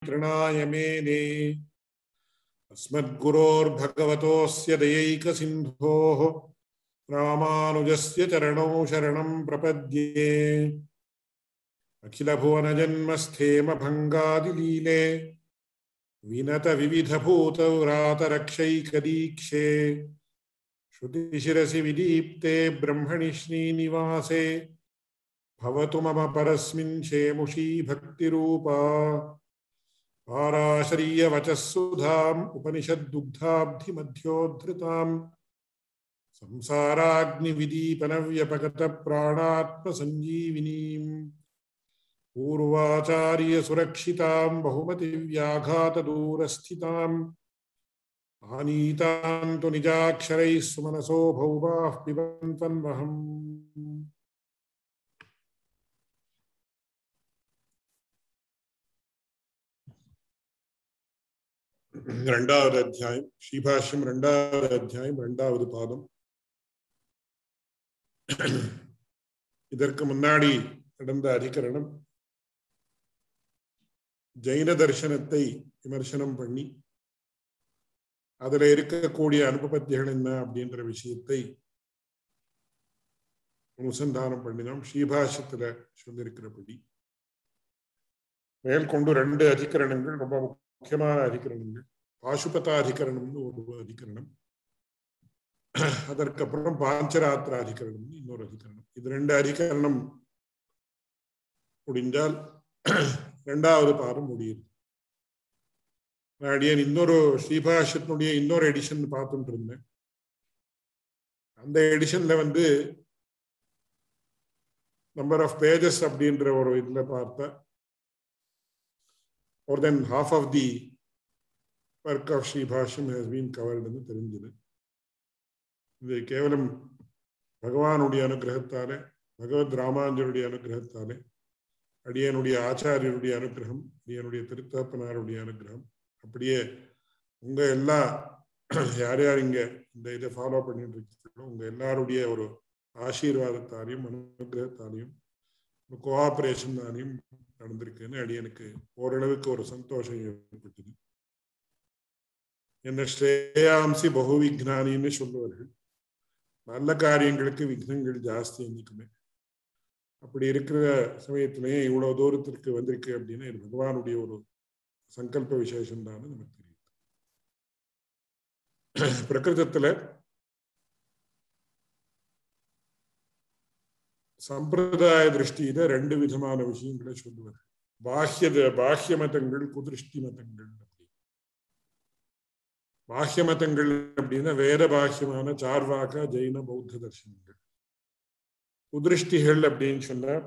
तृणाय मेने अस्मद्गुरोर्भगवतोऽस्य दयैकसिन्धोः रामानुजस्य चरणौ शरणं प्रपद्ये अखिलभुवनजन्मस्थेमभङ्गादिलीले विनतविविधभूतव्रातरक्षैकदीक्षे श्रुतिशिरसि विदीप्ते ब्रह्मणि श्रीनिवासे भवतु मम परस्मिन् शेमुषी भक्तिरूपा पाराशरीयवचः सुधाम् उपनिषद्दुग्धाब्धिमध्योद्धृताम् संसाराग्निविदीपनव्यपगतप्राणात्मसञ्जीविनीम् पूर्वाचार्यसुरक्षिताम् बहुमतिव्याघातदूरस्थिताम् आनीताम् तु निजाक्षरैः सुमनसो भौवाः पिबन्त्वन्वहम् ரெண்டாவது அத்தியாயம் ஸ்ரீபாஷ்யம் ரெண்டாவது அத்தியாயம் ரெண்டாவது பாதம் இதற்கு முன்னாடி நடந்த அதிகரணம் ஜெயின தர்சனத்தை விமர்சனம் பண்ணி அதுல இருக்கக்கூடிய அனுபபத்திகள் என்ன அப்படின்ற விஷயத்தை அனுசந்தானம் பண்ணினோம் ஸ்ரீபாஷ்யத்துல சொல்லியிருக்கிறபடி மேற்கொண்டு ரெண்டு அதிகரணங்கள் ரொம்ப முக்கியமான அதிகரணங்கள் பாசுபதாதிகரணம்னு ஒரு அதிகரணம் அதற்கப்புறம் பாஞ்சராத்திர அதிகரணம்னு இன்னொரு அதிகரணம் இது ரெண்டு அதிகரணம் முடிந்தால் ரெண்டாவது பாதம் முடியுது அடியன் இன்னொரு ஸ்ரீபாஷத்தினுடைய இன்னொரு எடிஷன் பார்த்துட்டு இருந்தேன் அந்த எடிஷன்ல வந்து நம்பர் ஆஃப் பேஜஸ் அப்படின்ற ஒரு இதுல பார்த்தா more than half of the work of Sri Bhashyam has been covered என்று தெரிஞ்சது இது கேவலம் பகவானுடைய அனுகிரகத்தாலே பகவத் ராமாஞ்சருடைய அனுகிரகத்தாலே அடியனுடைய ஆச்சாரியனுடைய அனுகிரகம் அடியனுடைய திருத்தப்பனாருடைய அனுகிரகம் அப்படியே உங்க எல்லா யார் யார் இங்க இந்த இதை ஃபாலோ பண்ணிட்டு இருக்கீங்களோ உங்க எல்லாருடைய ஒரு ஆசீர்வாதத்தாலையும் அனுகிரகத்தாலையும் கோஆபரேஷன்னாலையும் நடந்திருக்குன்னு அடியனுக்கு ஓரளவுக்கு ஒரு சந்தோஷம் ஏற்பட்டது என்ன ஸ்ரேயாம்சி பகு விக்னானின்னு சொல்லுவார்கள் நல்ல காரியங்களுக்கு விக்னங்கள் ஜாஸ்தி என்னைக்குமே அப்படி இருக்கிற சமயத்திலேயே இவ்வளவு தூரத்திற்கு வந்திருக்கு அப்படின்னா இது பகவானுடைய ஒரு சங்கல்ப விசேஷம் தான் நமக்கு தெரியுது பிரகிருதத்துல சம்பிரதாய திருஷ்டியில ரெண்டு விதமான விஷயங்களை சொல்லுவார் பாஹ்ய பாஹ்ய மதங்கள் குதிருஷ்டி மதங்கள் அப்படி பாஹ்ய மதங்கள் அப்படின்னா வேத பாஹ்யமான சார்வாக ஜெயின பௌத்த தர்சனங்கள் குதிருஷ்டிகள் அப்படின்னு சொன்னா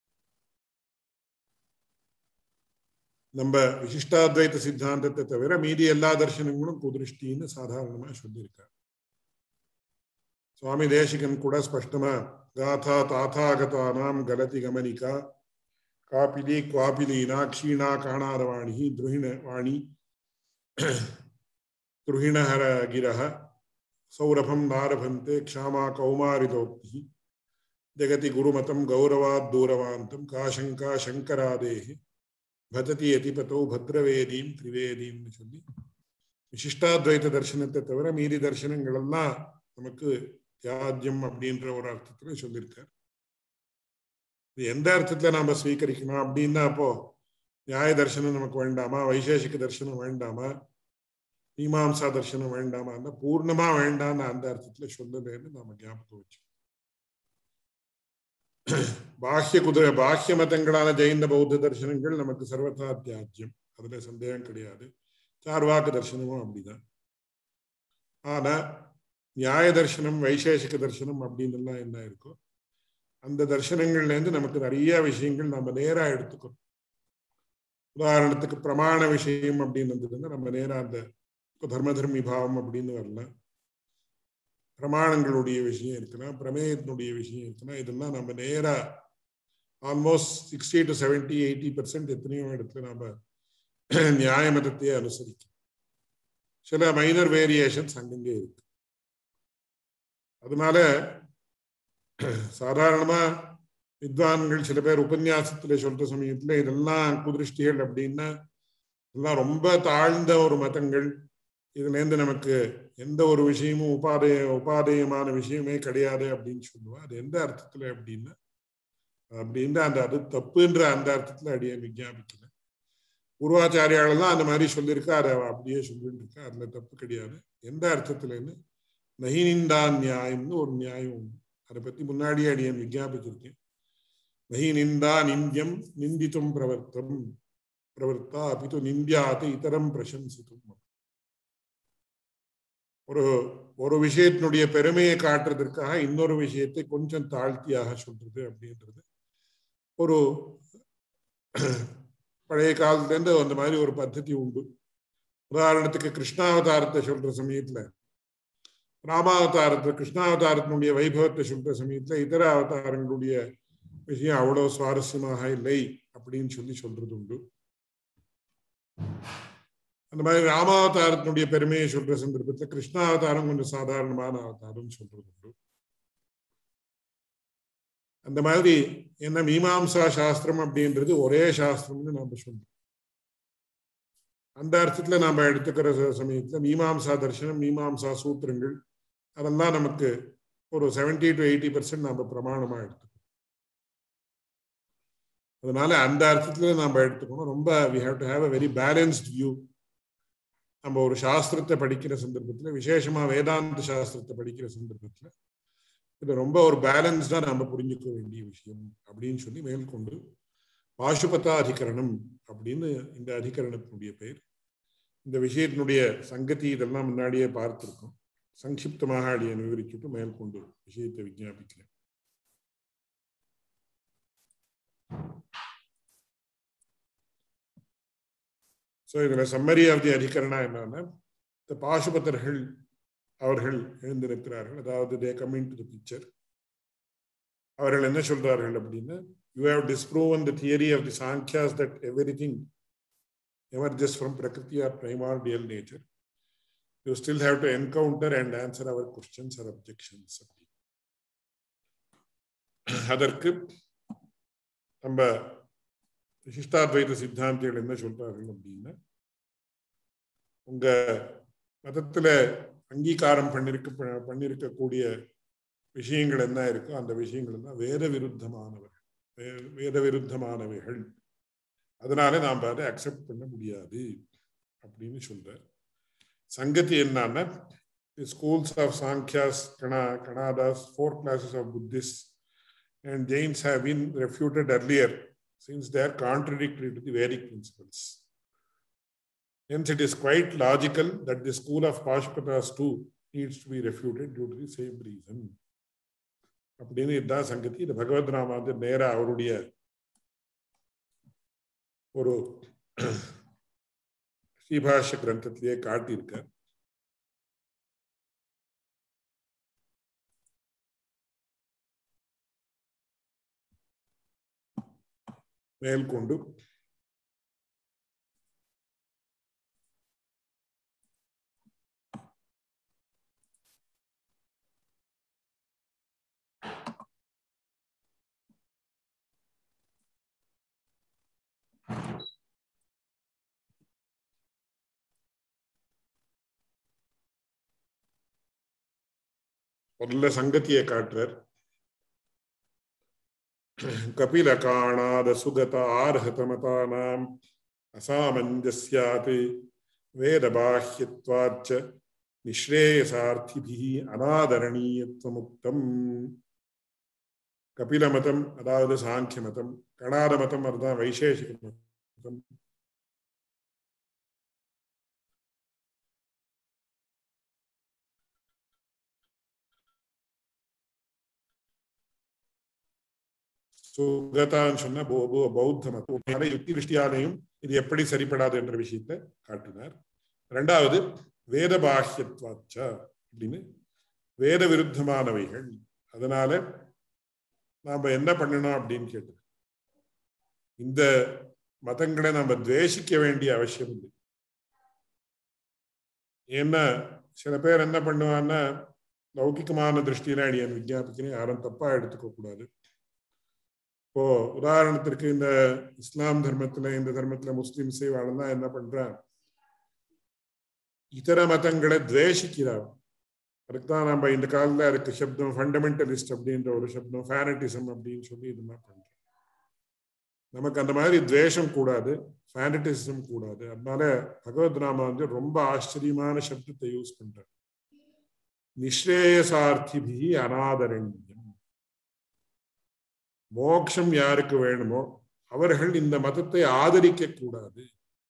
நம்ம விசிஷ்டாத்வைத சித்தாந்தத்தை தவிர மீதி எல்லா தர்சனங்களும் குதிருஷ்டின்னு சாதாரணமா சொல்லியிருக்காரு சுவாமி தேசிகன் கூட ஸ்பஷ்டமா गाथा ताथागतानां गलति गमनिका कापिली क्वापिलीना क्षीणा काणारवाणी द्रुहिणवाणी द्रुहिणहर गिरः सौरभं नारभन्ते क्षामा कौमारितोक्तिः जगति गुरुमतं गौरवात् दूरवान्तं का शङ्का शङ्करादेः भजति यतिपतौ भद्रवेदीं त्रिवेदीம்னு சொல்லி விசிஷ்டாத்வைத தர்சனத்தை தவிர மீதி தர்சனங்கள் எல்லாம் நமக்கு தியாஜ்யம் அப்படின்ற ஒரு அர்த்தத்துல சொல்லியிருக்கார் இது எந்த அர்த்தத்துல நாம ஸ்வீகரிக்கணும் அப்படின்னா அப்போ நியாய தர்சனம் நமக்கு வேண்டாமா வைசேஷிக தர்சனம் வேண்டாமா மீமாம்சா தர்சனம் வேண்டாமா அந்த பூர்ணமா வேண்டாம்னு அந்த அர்த்தத்துல சொல்லலன்னு நாம ஞாபகம் வச்சோம் பாஹ்ய குதிரை பாஹ்ய மதங்களான ஜெயிந்த பௌத்த தர்சனங்கள் நமக்கு சர்வதா தியாஜ்யம் அதுல சந்தேகம் கிடையாது சார்வாக்கு தர்சனமும் அப்படிதான் ஆனா நியாய தர்சனம் வைசேஷிக தர்சனம் அப்படின்னு எல்லாம் என்ன இருக்கோ அந்த தர்சனங்கள்ல இருந்து நமக்கு நிறைய விஷயங்கள் நம்ம நேரா எடுத்துக்கணும் உதாரணத்துக்கு பிரமாண விஷயம் அப்படின்னு இருந்ததுன்னா நம்ம நேரா அந்த தர்ம தர்மி பாவம் அப்படின்னு வரலாம் பிரமாணங்களுடைய விஷயம் இருக்கலாம் பிரமேயத்தினுடைய விஷயம் இருக்கலாம் இதெல்லாம் நம்ம நேரா almost sixty to seventy eighty percent எத்தனையோ இடத்துல நம்ம நியாய மதத்தையே அனுசரிக்கும் சில மைனர் வேரியேஷன்ஸ் அங்கங்கே இருக்கு அதனால சாதாரணமா வித்வான்கள் சில பேர் உபன்யாசத்துல சொல்ற சமயத்துல இதெல்லாம் குதிருஷ்டிகள் அப்படின்னா எல்லாம் ரொம்ப தாழ்ந்த ஒரு மதங்கள் இதுல இருந்து நமக்கு எந்த ஒரு விஷயமும் உபாதய உபாதயமான விஷயமே கிடையாது அப்படின்னு சொல்லுவா அது எந்த அர்த்தத்துல அப்படின்னா அப்படின்ற அந்த அது தப்புன்ற அந்த அர்த்தத்துல அடியே விஞ்ஞாபிக்கல பூர்வாச்சாரியாலெல்லாம் அந்த மாதிரி சொல்லியிருக்கா அதை அவ அப்படியே சொல்லிட்டு இருக்கா அதுல தப்பு கிடையாது எந்த அர்த்தத்துலன்னு நகினிந்தா நியாயம்னு ஒரு நியாயம் உண்டு அதை பத்தி முன்னாடியே அடியேன் விஞ்ஞாபிச்சிருக்கேன் நகி நிந்தா நிந்தியம் நிந்தித்தும் பிரவர்த்தம் பிரவர்த்தா அப்பித்து நிந்தியாத்து இதரம் பிரசம்சித்தும் ஒரு ஒரு விஷயத்தினுடைய பெருமையை காட்டுறதற்காக இன்னொரு விஷயத்தை கொஞ்சம் தாழ்த்தியாக சொல்றது அப்படின்றது ஒரு பழைய காலத்துல இருந்து அந்த மாதிரி ஒரு பద్ధதி உண்டு உதாரணத்துக்கு கிருஷ்ணாவதாரத்தை சொல்ற சமயத்துல ராமாவதாரத்தை கிருஷ்ணாவதாரத்தினுடைய வைபவத்தை சொல்ற சமயத்துல இதர அவதாரங்களுடைய விஷயம் அவ்வளவு சுவாரஸ்யமாக இல்லை அப்படின்னு சொல்லி சொல்றது உண்டு அந்த மாதிரி ராமாவதாரத்தினுடைய பெருமையை சொல்ற சந்தர்ப்பத்துல கிருஷ்ணாவதாரம் கொஞ்சம் சாதாரணமான அவதாரம் சொல்றது உண்டு அந்த மாதிரி என்ன மீமாம்சா சாஸ்திரம் அப்படின்றது ஒரே சாஸ்திரம்னு நாம சொல்றோம் அந்த அர்த்தத்துல நாம எடுத்துக்கிற சமயத்துல மீமாம்சா தர்சனம் மீமாம்சா சூத்திரங்கள் அதெல்லாம் நமக்கு ஒரு செவன்டி டு எயிட்டி பர்சன்ட் நாம பிரமாணமா எடுத்துக்கணும் அதனால அந்த அர்த்தத்துல நாம எடுத்துக்கணும் ரொம்ப we have to have a very balanced view நம்ம ஒரு சாஸ்திரத்தை படிக்கிற சந்தர்ப்பத்துல விசேஷமா வேதாந்த சாஸ்திரத்தை படிக்கிற சந்தர்ப்பத்துல இது ரொம்ப ஒரு பேலன்ஸ்டா நாம புரிஞ்சுக்க வேண்டிய விஷயம் அப்படின்னு சொல்லி மேற்கொண்டு பாசுபதா அதிகரணம் அப்படின்னு இந்த அதிகரணத்தினுடைய பெயர் இந்த விஷயத்தினுடைய சங்கதி இதெல்லாம் முன்னாடியே பார்த்திருக்கோம் சங்கிப்தமாக அடியை விவரிச்சுட்டு மேற்கொண்டு விஷயத்தை விஞ்ஞாபிக்கிறேன் ஸோ இதுல சம்மரி ஆஃப் தி அதிகரணா என்னன்னா இந்த பாசுபத்தர்கள் அவர்கள் எழுந்திருக்கிறார்கள் அதாவது they coming to the picture அவர்கள் என்ன சொல்றார்கள் அப்படின்னா you have disproven the theory of the Samkhyas that everything emerges from Prakriti or primordial nature you still have to encounter and answer our questions or objections அப்படி அதற்கு நம்ம விசிஷ்டாத்வைத சித்தாந்திகள் என்ன சொல்றார்கள் அப்படின்னா உங்க மதத்துல அங்கீகாரம் பண்ணிருக்க பண்ணிருக்கக்கூடிய விஷயங்கள் என்ன இருக்கோ அந்த விஷயங்கள் எல்லாம் வேத விருத்தமானவர்கள் வேத விருத்தமானவைகள் அதனால நாம் அதை அக்செப்ட் பண்ண முடியாது அப்படின்னு சொல்றார் சங்கதி என்னன்னா schools of Samkhyas Kana Kanadas four classes of Buddhist and Jains have been refuted earlier since they are contradictory to the Vedic principles. Hence, it is quite logical that the school of Pashpatas too needs to be refuted due to the same reason. அப்படின்னு இதுதான் சங்கதி இது பகவத் ராமா வந்து நேரா அவருடைய ஒரு ஸ்ரீபாஷ கிரந்தத்திலேயே காட்டியிருக்கார் மேற்கொண்டு முதல்ல சங்கத்தியை காட்டுறார் कपिलकाणादसुगतार्हतमतानाम् असामञ्जस्यात् वेदबाह्यत्वाच्च நிஸ்ரேயசார்த்திபிஹி அனாதரணீயத்துவமுக்தம் கபில மதம் அதாவது சாங்கிய மதம் கணாத மதம் அதுதான் வைசேஷிக மதம் சுகதான்னு சொன்ன பௌத்த மதம் யுக்தி திருஷ்டியாலையும் இது எப்படி சரிப்படாது என்ற விஷயத்தை காட்டினார் ரெண்டாவது வேத பாஹ்யத்வாச்சா அப்படின்னு வேத விருத்தமானவைகள் அதனால நாம என்ன பண்ணணும் அப்படின்னு கேட்டு இந்த மதங்களை நம்ம துவேஷிக்க வேண்டிய அவசியம் இல்லை ஏன்னா சில பேர் என்ன பண்ணுவான்னா லௌகிகமான திருஷ்டியில அடியன் விஜாபிக்கிறேன் யாரும் தப்பா எடுத்துக்க கூடாது இப்போ உதாரணத்திற்கு இந்த இஸ்லாம் தர்மத்துல இந்த தர்மத்துல முஸ்லிம்ஸை வாழலாம் என்ன பண்றான் இதர மதங்களை துவேஷிக்கிறார் அதுக்குதான் நம்ம இந்த காலத்துல அதுக்கு சப்தம் ஃபண்டமெண்டலிஸ்ட் அப்படின்ற ஒரு சப்தம் ஃபேனட்டிசம் அப்படின்னு சொல்லி இதெல்லாம் பண்றோம் நமக்கு அந்த மாதிரி துவேஷம் கூடாது ஃபேனட்டிசம் கூடாது அதனால பகவத் ராமா வந்து ரொம்ப ஆச்சரியமான சப்தத்தை யூஸ் பண்றார் நிஸ்ரேயசார்த்திபி அநாதரண்யம் மோக்ஷம் யாருக்கு வேணுமோ அவர்கள் இந்த மதத்தை ஆதரிக்க கூடாது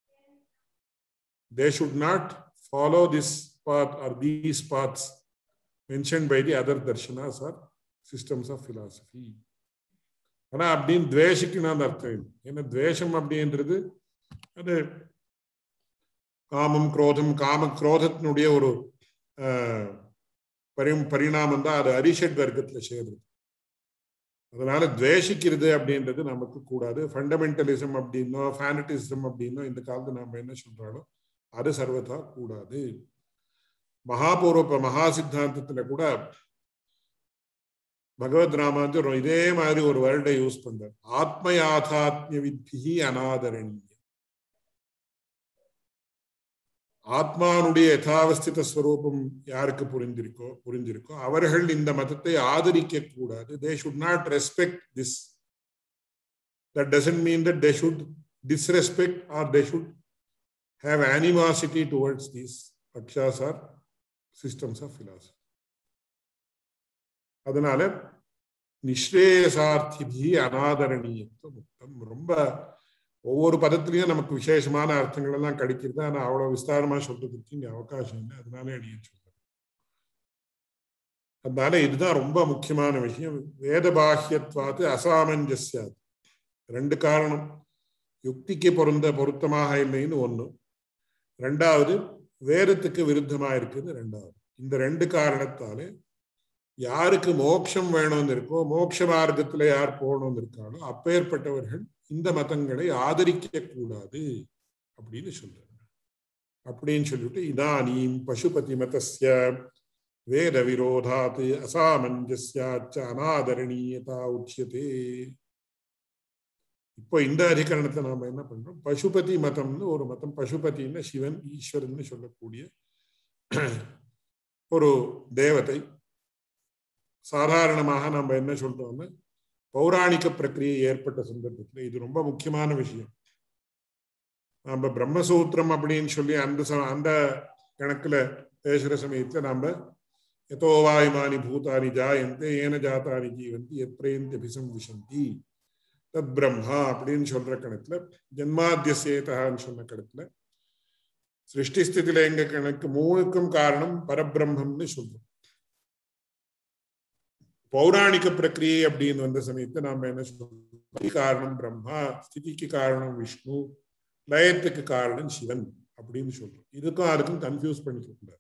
they should not follow this path or these paths mention by the other darshanas or systems of philosophy ஆனா அப்படின்னு துவேஷிக்கணும்னு அர்த்தம் இல்லை ஏன்னா துவேஷம் அப்படின்றது அது காமம் குரோதம் காம குரோதத்தினுடைய ஒரு பரி பரிணாமம் தான் அது அரிஷட் வர்க்கத்துல சேருது அதனால துவேஷிக்கிறது அப்படின்றது நமக்கு கூடாது ஃபண்டமெண்டலிசம் அப்படின்னோ ஃபேனட்டிசம் அப்படின்னோ இந்த காலத்து நாம என்ன சொல்றாலும் அது சர்வதா கூடாது மகாபூர்வ மகா சித்தாந்தத்துல கூட பகவத் ராமாந்தர் இதே மாதிரி ஒரு வருடை யூஸ் பண்றார் ஆத்ம யாதாத்மிய வித்பிகி அநாதரண்யம் ஆத்மானுடைய யதாவஸ்தித ஸ்வரூபம் யாருக்கு புரிந்திருக்கோ புரிஞ்சிருக்கோ அவர்கள் இந்த மதத்தை ஆதரிக்க கூடாது they should not respect this that doesn't mean that they should disrespect or they should have animosity towards these பக்ஷாஸ் ஆர் சிஸ்டம்ஸ் ஆஃப் பிலாசபி அதனால நிஸ்ரேயசார்த்திபி அநாதரணீயத்துவ முக்தம் ரொம்ப ஒவ்வொரு பதத்திலையும் நமக்கு விசேஷமான அர்த்தங்கள் எல்லாம் கிடைக்கிறது ஆனா அவ்வளவு விஸ்தாரமா சொல்றதுக்கு இங்க அவகாசம் இல்லை அதனால அடிய சொல்றேன் அதனால இதுதான் ரொம்ப முக்கியமான விஷயம் வேத பாஹ்யத்வாத்து அசாமஞ்சஸ்யாது ரெண்டு காரணம் யுக்திக்கு பொருந்த பொருத்தமாக இல்லைன்னு ஒண்ணு ரெண்டாவது வேதத்துக்கு விருத்தமா இருக்குது ரெண்டாவது இந்த ரெண்டு காரணத்தாலே யாருக்கு மோட்சம் வேணும்னு இருக்கோ மோட்ச மார்க்கத்துல யார் போகணும்னு இருக்காளோ அப்பேற்பட்டவர்கள் இந்த மதங்களை ஆதரிக்க கூடாது அப்படின்னு சொல்றாங்க அப்படின்னு சொல்லிட்டு இதானீம் பசுபதி மதஸ்ய வேத விரோதாத் அசாமஞ்சஸ்யாச்ச அநாதரணீயதா உச்சியதே இப்போ இந்த அதிகரணத்தை நாம என்ன பண்றோம் பசுபதி மதம்னு ஒரு மதம் பசுபதினு சிவன் ஈஸ்வரன் சொல்லக்கூடிய ஒரு தேவதை சாதாரணமாக நம்ம என்ன சொல்றோம்னா பௌராணிக பிரக்கிரியை ஏற்பட்ட சந்தர்ப்பத்தில் இது ரொம்ப முக்கியமான விஷயம் நம்ம பிரம்மசூத்திரம் அப்படின்னு சொல்லி அந்த அந்த கணக்குல பேசுற சமயத்துல நாம எதோவாயுமானி பூதானி ஜாயந்தே ஏன ஜாத்தானி ஜீவந்தி எத்ரேந்தி அபிசம் விஷந்தி தத் பிரம்மா அப்படின்னு சொல்ற கணக்குல ஜென்மாத்தியசேதான்னு சொன்ன கணக்குல சிருஷ்டி ஸ்திதியில எங்க கணக்கு மூணுக்கும் காரணம் பரபிரம்மம்னு சொல்றோம் பௌராணிக பிரக்கிரியை அப்படின்னு வந்த சமயத்தை நாம என்ன சொல்றோம் காரணம் பிரம்மா ஸ்திதிக்கு காரணம் விஷ்ணு லயத்துக்கு காரணம் சிவன் அப்படின்னு சொல்றோம் இதுக்கும் அதுக்கும் கன்ஃபியூஸ் பண்ணிக்க கூடாது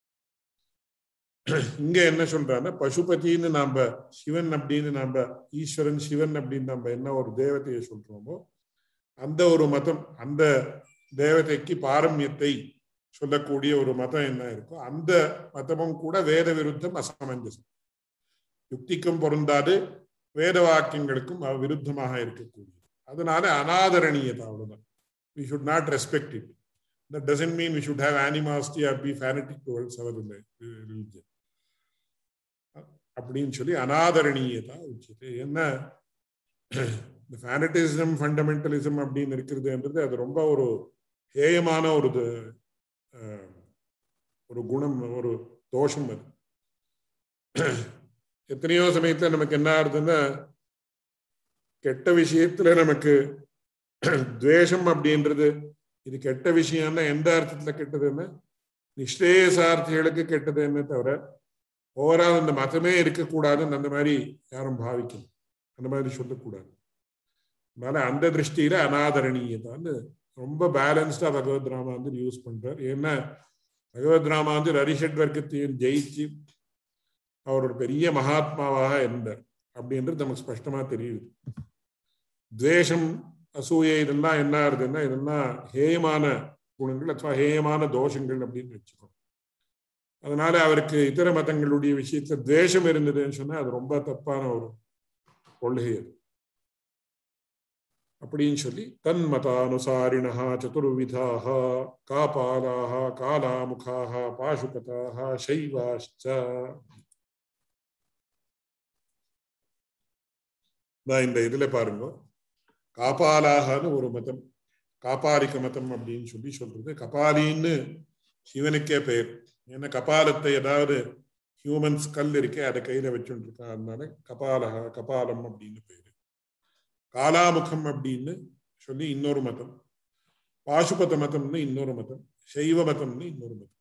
இங்க என்ன சொல்றாங்கன்னா பசுபதினு நாம சிவன் அப்படின்னு நாம ஈஸ்வரன் சிவன் அப்படின்னு நம்ம என்ன ஒரு தேவதையை சொல்றோமோ அந்த ஒரு மதம் அந்த தேவதைக்கு பாரமியத்தை சொல்லக்கூடிய ஒரு மதம் என்ன இருக்கோ அந்த மதமும் கூட வேத விருத்தம் அசமஞ்சசம் யுக்திக்கும் பொருந்தாது வேத வாக்கியங்களுக்கும் விருத்தமாக இருக்கக்கூடியது அதனால அனாதரணீயதா அவ்வளவுதான் we should not respect it that doesn't mean we should have animosity or be fanatic towards our religion அப்படின்னு சொல்லி அனாதரணீயதா உச்சியது என்ன இந்த ஃபேனட்டிசம் ஃபண்டமெண்டலிசம் அப்படின்னு இருக்கிறதுன்றது அது ரொம்ப ஒரு ஹேயமான ஒரு ஒரு குணம் ஒரு தோஷம் அது எத்தனையோ சமயத்துல நமக்கு என்ன ஆகுதுன்னா கெட்ட விஷயத்துல நமக்கு துவேஷம் அப்படின்றது இது கெட்ட விஷயம்னா எந்த அர்த்தத்துல கெட்டதுன்னு நிஷ்டேசார்த்திகளுக்கு கெட்டது என்ன தவிர ஓவரால் இந்த மதமே இருக்கக்கூடாதுன்னு அந்த மாதிரி யாரும் பாவிக்கணும் அந்த மாதிரி சொல்லக்கூடாது அதனால அந்த திருஷ்டியில அனாதரணீயதான்னு ரொம்ப பேலன்ஸ்டா பகவத் ராமாந்தர் யூஸ் பண்றார் ஏன்னா பகவத் ராமாந்தர் அரிஷட் வர்க்கத்தையும் ஜெயிச்சு அவர் ஒரு பெரிய மகாத்மாவாக இருந்தார் அப்படின்றது நமக்கு ஸ்பஷ்டமா தெரியுது துவேஷம் அசூயை இதெல்லாம் என்ன ஆகுதுன்னா இதெல்லாம் ஹேயமான குணங்கள் அथवा ஹேயமான தோஷங்கள் அப்படின்னு வச்சுக்கணும் அதனால அவருக்கு இதர மதங்களுடைய விஷயத்துல துவேஷம் இருந்ததுன்னு சொன்னா அது ரொம்ப தப்பான ஒரு கொள்கை அது அப்படின்னு சொல்லி தன்மதானுசாரிணா சதுர்விதாக காபாலாக காலாமுகாக பாசுபதாக சைவாஷ்ச நான் இந்த இதுல பாருங்க காபாலாகன்னு ஒரு மதம் காபாலிக்க மதம் அப்படின்னு சொல்லி சொல்றது கபாலின்னு சிவனுக்கே பெயர் ஏன்னா கபாலத்தை ஏதாவது ஹியூமன்ஸ் கல் இருக்கே அதை கையில வச்சுட்டு இருக்கா அதனால கபாலக கபாலம் அப்படின்னு பேரு காலாமுகம் அப்படின்னு சொல்லி இன்னொரு மதம் பாசுபத மதம்னு இன்னொரு மதம் சைவ மதம்னு இன்னொரு மதம்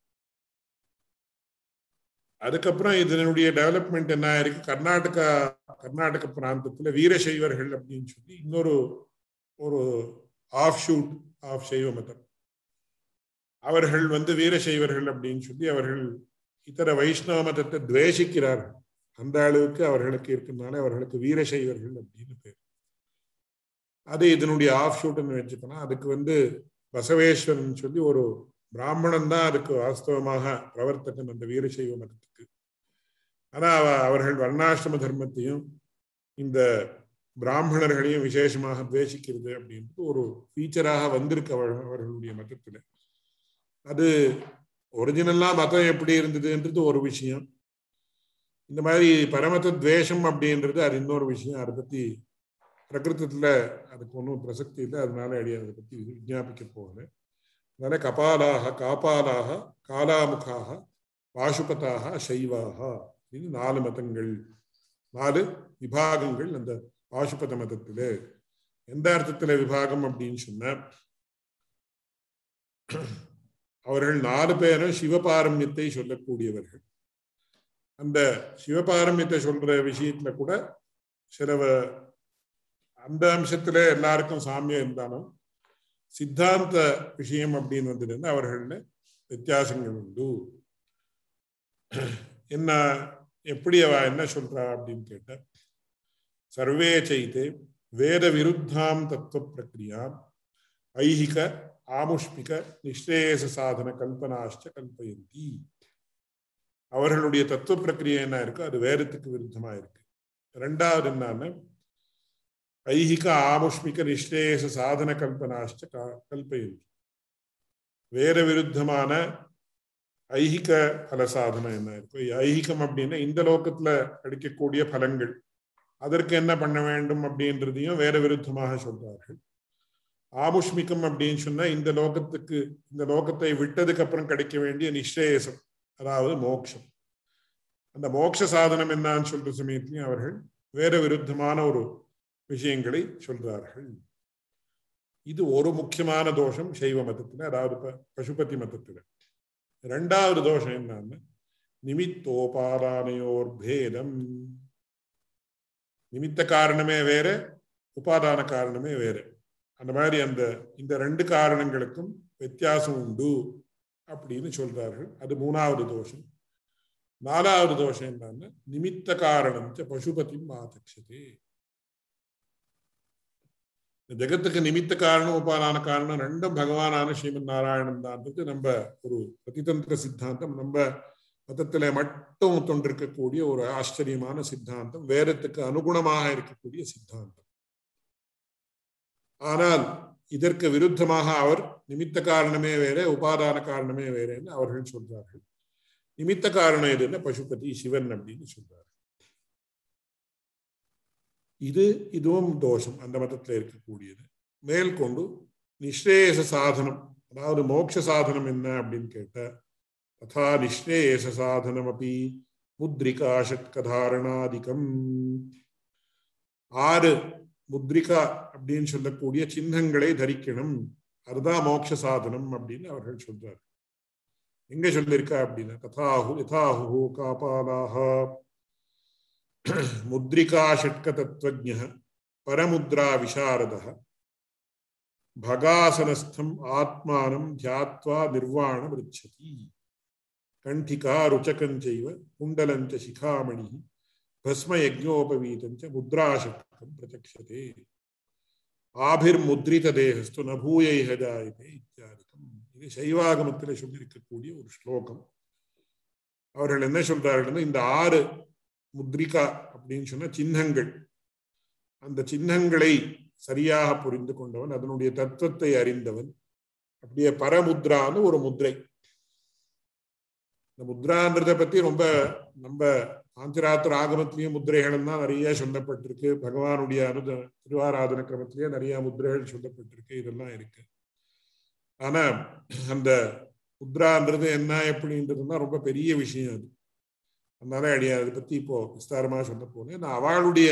அதுக்கப்புறம் இதனுடைய டெவலப்மெண்ட் என்ன ஆயிருக்கு கர்நாடகா கர்நாடக பிராந்தத்துல வீரசைவர்கள் அப்படின்னு சொல்லி இன்னொரு ஒரு ஆஃப் ஷூட் ஆஃப் சைவ மதம் அவர்கள் வந்து வீரசைவர்கள் அப்படின்னு சொல்லி அவர்கள் இதர வைஷ்ணவ மதத்தை துவேஷிக்கிறார்கள் அந்த அளவுக்கு அவர்களுக்கு இருக்கிறதுனால அவர்களுக்கு வீரசைவர்கள் அப்படின்னு பேர் அது இதனுடைய ஆஃப் ஷூட்னு வச்சுக்கணும் அதுக்கு வந்து பசவேஸ்வரன் சொல்லி ஒரு பிராமணன் தான் அதுக்கு வாஸ்தவமாக பிரவர்த்தகன் அந்த வீரசைவ மதத்துக்கு ஆனா அவர்கள் வர்ணாசிரம தர்மத்தையும் இந்த பிராமணர்களையும் விசேஷமாக துவேஷிக்கிறது அப்படின்ட்டு ஒரு ஃபீச்சராக வந்திருக்கு அவர்களுடைய மதத்துல அது ஒரிஜினலா மதம் எப்படி இருந்ததுன்றது ஒரு விஷயம் இந்த மாதிரி பரமத துவேஷம் அப்படின்றது அது இன்னொரு விஷயம் அதை பத்தி பிரகிருத்தத்துல அதுக்கு ஒன்றும் பிரசக்தி இல்லை அதனால அடி அதை பத்தி விஜாபிக்க போகல அதனால கபாலாக காபாலாக காலாமுகாக பாசுபதாக சைவாக இது நாலு மதங்கள் நாலு விபாகங்கள் அந்த பாசுபத மதத்துல எந்த அர்த்தத்துல விபாகம் அப்படின்னு சொன்ன அவர்கள் நாலு பேரும் சிவபாரம்யத்தை சொல்லக்கூடியவர்கள் அந்த சிவபாரம்யத்தை சொல்ற விஷயத்துல கூட சில அந்த அம்சத்துல எல்லாருக்கும் சாமியம் இருந்தாலும் சித்தாந்த விஷயம் அப்படின்னு வந்ததுன்னா அவர்கள்ல வித்தியாசங்கள் உண்டு என்ன எப்படி அவ என்ன சொல்றா அப்படின்னு கேட்ட சர்வே செய்தே வேத விருத்தாம் தத்துவ பிரக்ரியாம் ஐஹிக ஆமுஷ்மிக நிஷ்டேச சாதன கல்பனாஷ்ட கல்பயந்தி அவர்களுடைய தத்துவ பிரக்கிரியை என்ன இருக்கு அது வேதத்துக்கு விருத்தமா இருக்கு ரெண்டாவது என்னன்னா ஐஹிக ஆமுஷ்மிக நிஷ்டேச சாதன கல்பனாஷ்ட கல்பயந்தி வேற விருத்தமான ஐஹிக பல சாதனம் என்ன இருக்கு ஐஹிகம் அப்படின்னா இந்த லோகத்துல கிடைக்கக்கூடிய பலங்கள் அதற்கு என்ன பண்ண வேண்டும் அப்படின்றதையும் வேற விருத்தமாக சொல்றார்கள் ஆமுஷ்மிகம் அப்படின்னு சொன்னா இந்த லோகத்துக்கு இந்த லோகத்தை விட்டதுக்கு அப்புறம் கிடைக்க வேண்டிய நிச்சயசம் அதாவது மோட்சம் அந்த மோட்ச சாதனம் என்னன்னு சொல்ற சமயத்திலையும் அவர்கள் வேற விருத்தமான ஒரு விஷயங்களை சொல்றார்கள் இது ஒரு முக்கியமான தோஷம் சைவ மதத்துல அதாவது பசுபதி மதத்துல ரெண்டாவது தோஷம் என்னன்னு நிமித்தோபாதானையோர் பேதம் நிமித்த காரணமே வேற உபாதான காரணமே வேற அந்த மாதிரி அந்த இந்த ரெண்டு காரணங்களுக்கும் வித்தியாசம் உண்டு அப்படின்னு சொல்றார்கள் அது மூணாவது தோஷம் நாலாவது தோஷம் என்னன்னா நிமித்த காரணம் பசுபதி மாதக்ஷதே ஜெகத்துக்கு நிமித்த காரணம் உபாதான காரணம் ரெண்டும் பகவானான ஸ்ரீமன் நாராயணன் தான்றது நம்ம ஒரு பிரதிதந்திர சித்தாந்தம் நம்ம மதத்துல மட்டும் தொண்டிருக்கக்கூடிய ஒரு ஆச்சரியமான சித்தாந்தம் வேதத்துக்கு அனுகுணமாக இருக்கக்கூடிய சித்தாந்தம் ஆனால் இதற்கு விருத்தமாக அவர் நிமித்த காரணமே வேற உபாதான காரணமே வேறேன்னு அவர்கள் சொல்றார்கள் நிமித்த காரணம் எதுன்னா பசுபதி சிவன் அப்படின்னு சொல்றாரு இது இதுவும் தோஷம் அந்த மதத்துல இருக்கக்கூடியது மேற்கொண்டு நிஸ்ரேயச சாதனம் அதாவது மோட்ச சாதனம் என்ன அப்படின்னு கேட்ட ததா நிஸ்ரேயச சாதனம் அப்படி முத்ரிகா ஷட்கதாரணாதிகம் ஆறு முத்ரிகா அப்படின்னு சொல்லக்கூடிய சின்னங்களை தரிக்கணும் அதுதான் மோட்ச சாதனம் அப்படின்னு அவர்கள் சொல்றாரு எங்க சொல்லியிருக்கா அப்படின்னா ததாஹு யதாஹு காபாலாக முத்ரிகா ஷட்க தத்துவஜ பரமுத்ரா விசாரத பகாசனஸ்தம் ஆத்மானம் தியாத்வா நிர்வாணம் ரிச்சதி கண்டிகா ருச்சகஞ்சைவ குண்டலஞ்ச சிகாமணி பஸ்ம யஜ்ஞோபவீதஞ்ச முத்ராசக்தம் பிரத்யக்ஷதே ஆபிர்முத்ரித தேகஸ்து நபூய ஜாயதே இத்தியாதிக்கம் இது சைவாகமத்தில் சொல்லியிருக்கக்கூடிய ஒரு ஸ்லோகம் அவர்கள் என்ன சொல்றார்கள் இந்த ஆறு முத்ரிகா அப்படின்னு சொன்ன சின்னங்கள் அந்த சின்னங்களை சரியாக புரிந்து கொண்டவன் அதனுடைய தத்துவத்தை அறிந்தவன் அப்படியே பரமுத்ரான்னு ஒரு முத்ரை இந்த முத்ரான்றதை பத்தி ரொம்ப நம்ம ஆந்திராத்திர ஆகமத்திலேயும் முத்திரைகள் தான் நிறைய சொல்லப்பட்டிருக்கு பகவானுடைய அனுத திருவாராதன கிரமத்திலேயே நிறைய முத்திரைகள் சொல்லப்பட்டிருக்கு இதெல்லாம் இருக்கு ஆனா அந்த முத்ரான்றது என்ன எப்படின்றதுன்னா ரொம்ப பெரிய விஷயம் அது அதனால அடியா அதை பத்தி இப்போ விஸ்தாரமா சொல்ல போனேன் நான் அவளுடைய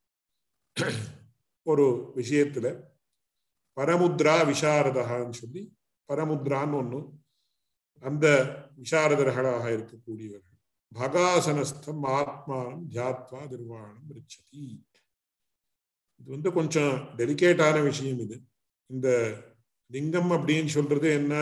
ஒரு விஷயத்துல பரமுத்ரா விசாரதகான்னு சொல்லி பரமுத்ரான்னு ஒண்ணு அந்த விசாரதர்களாக இருக்கக்கூடியவர்கள் பகாசனஸ்தம் ஆத்மானம் தியாத்வா நிர்வாணம் ரிச்சதி இது வந்து கொஞ்சம் டெலிகேட்டான விஷயம் இது இந்த லிங்கம் அப்படின்னு சொல்றது என்ன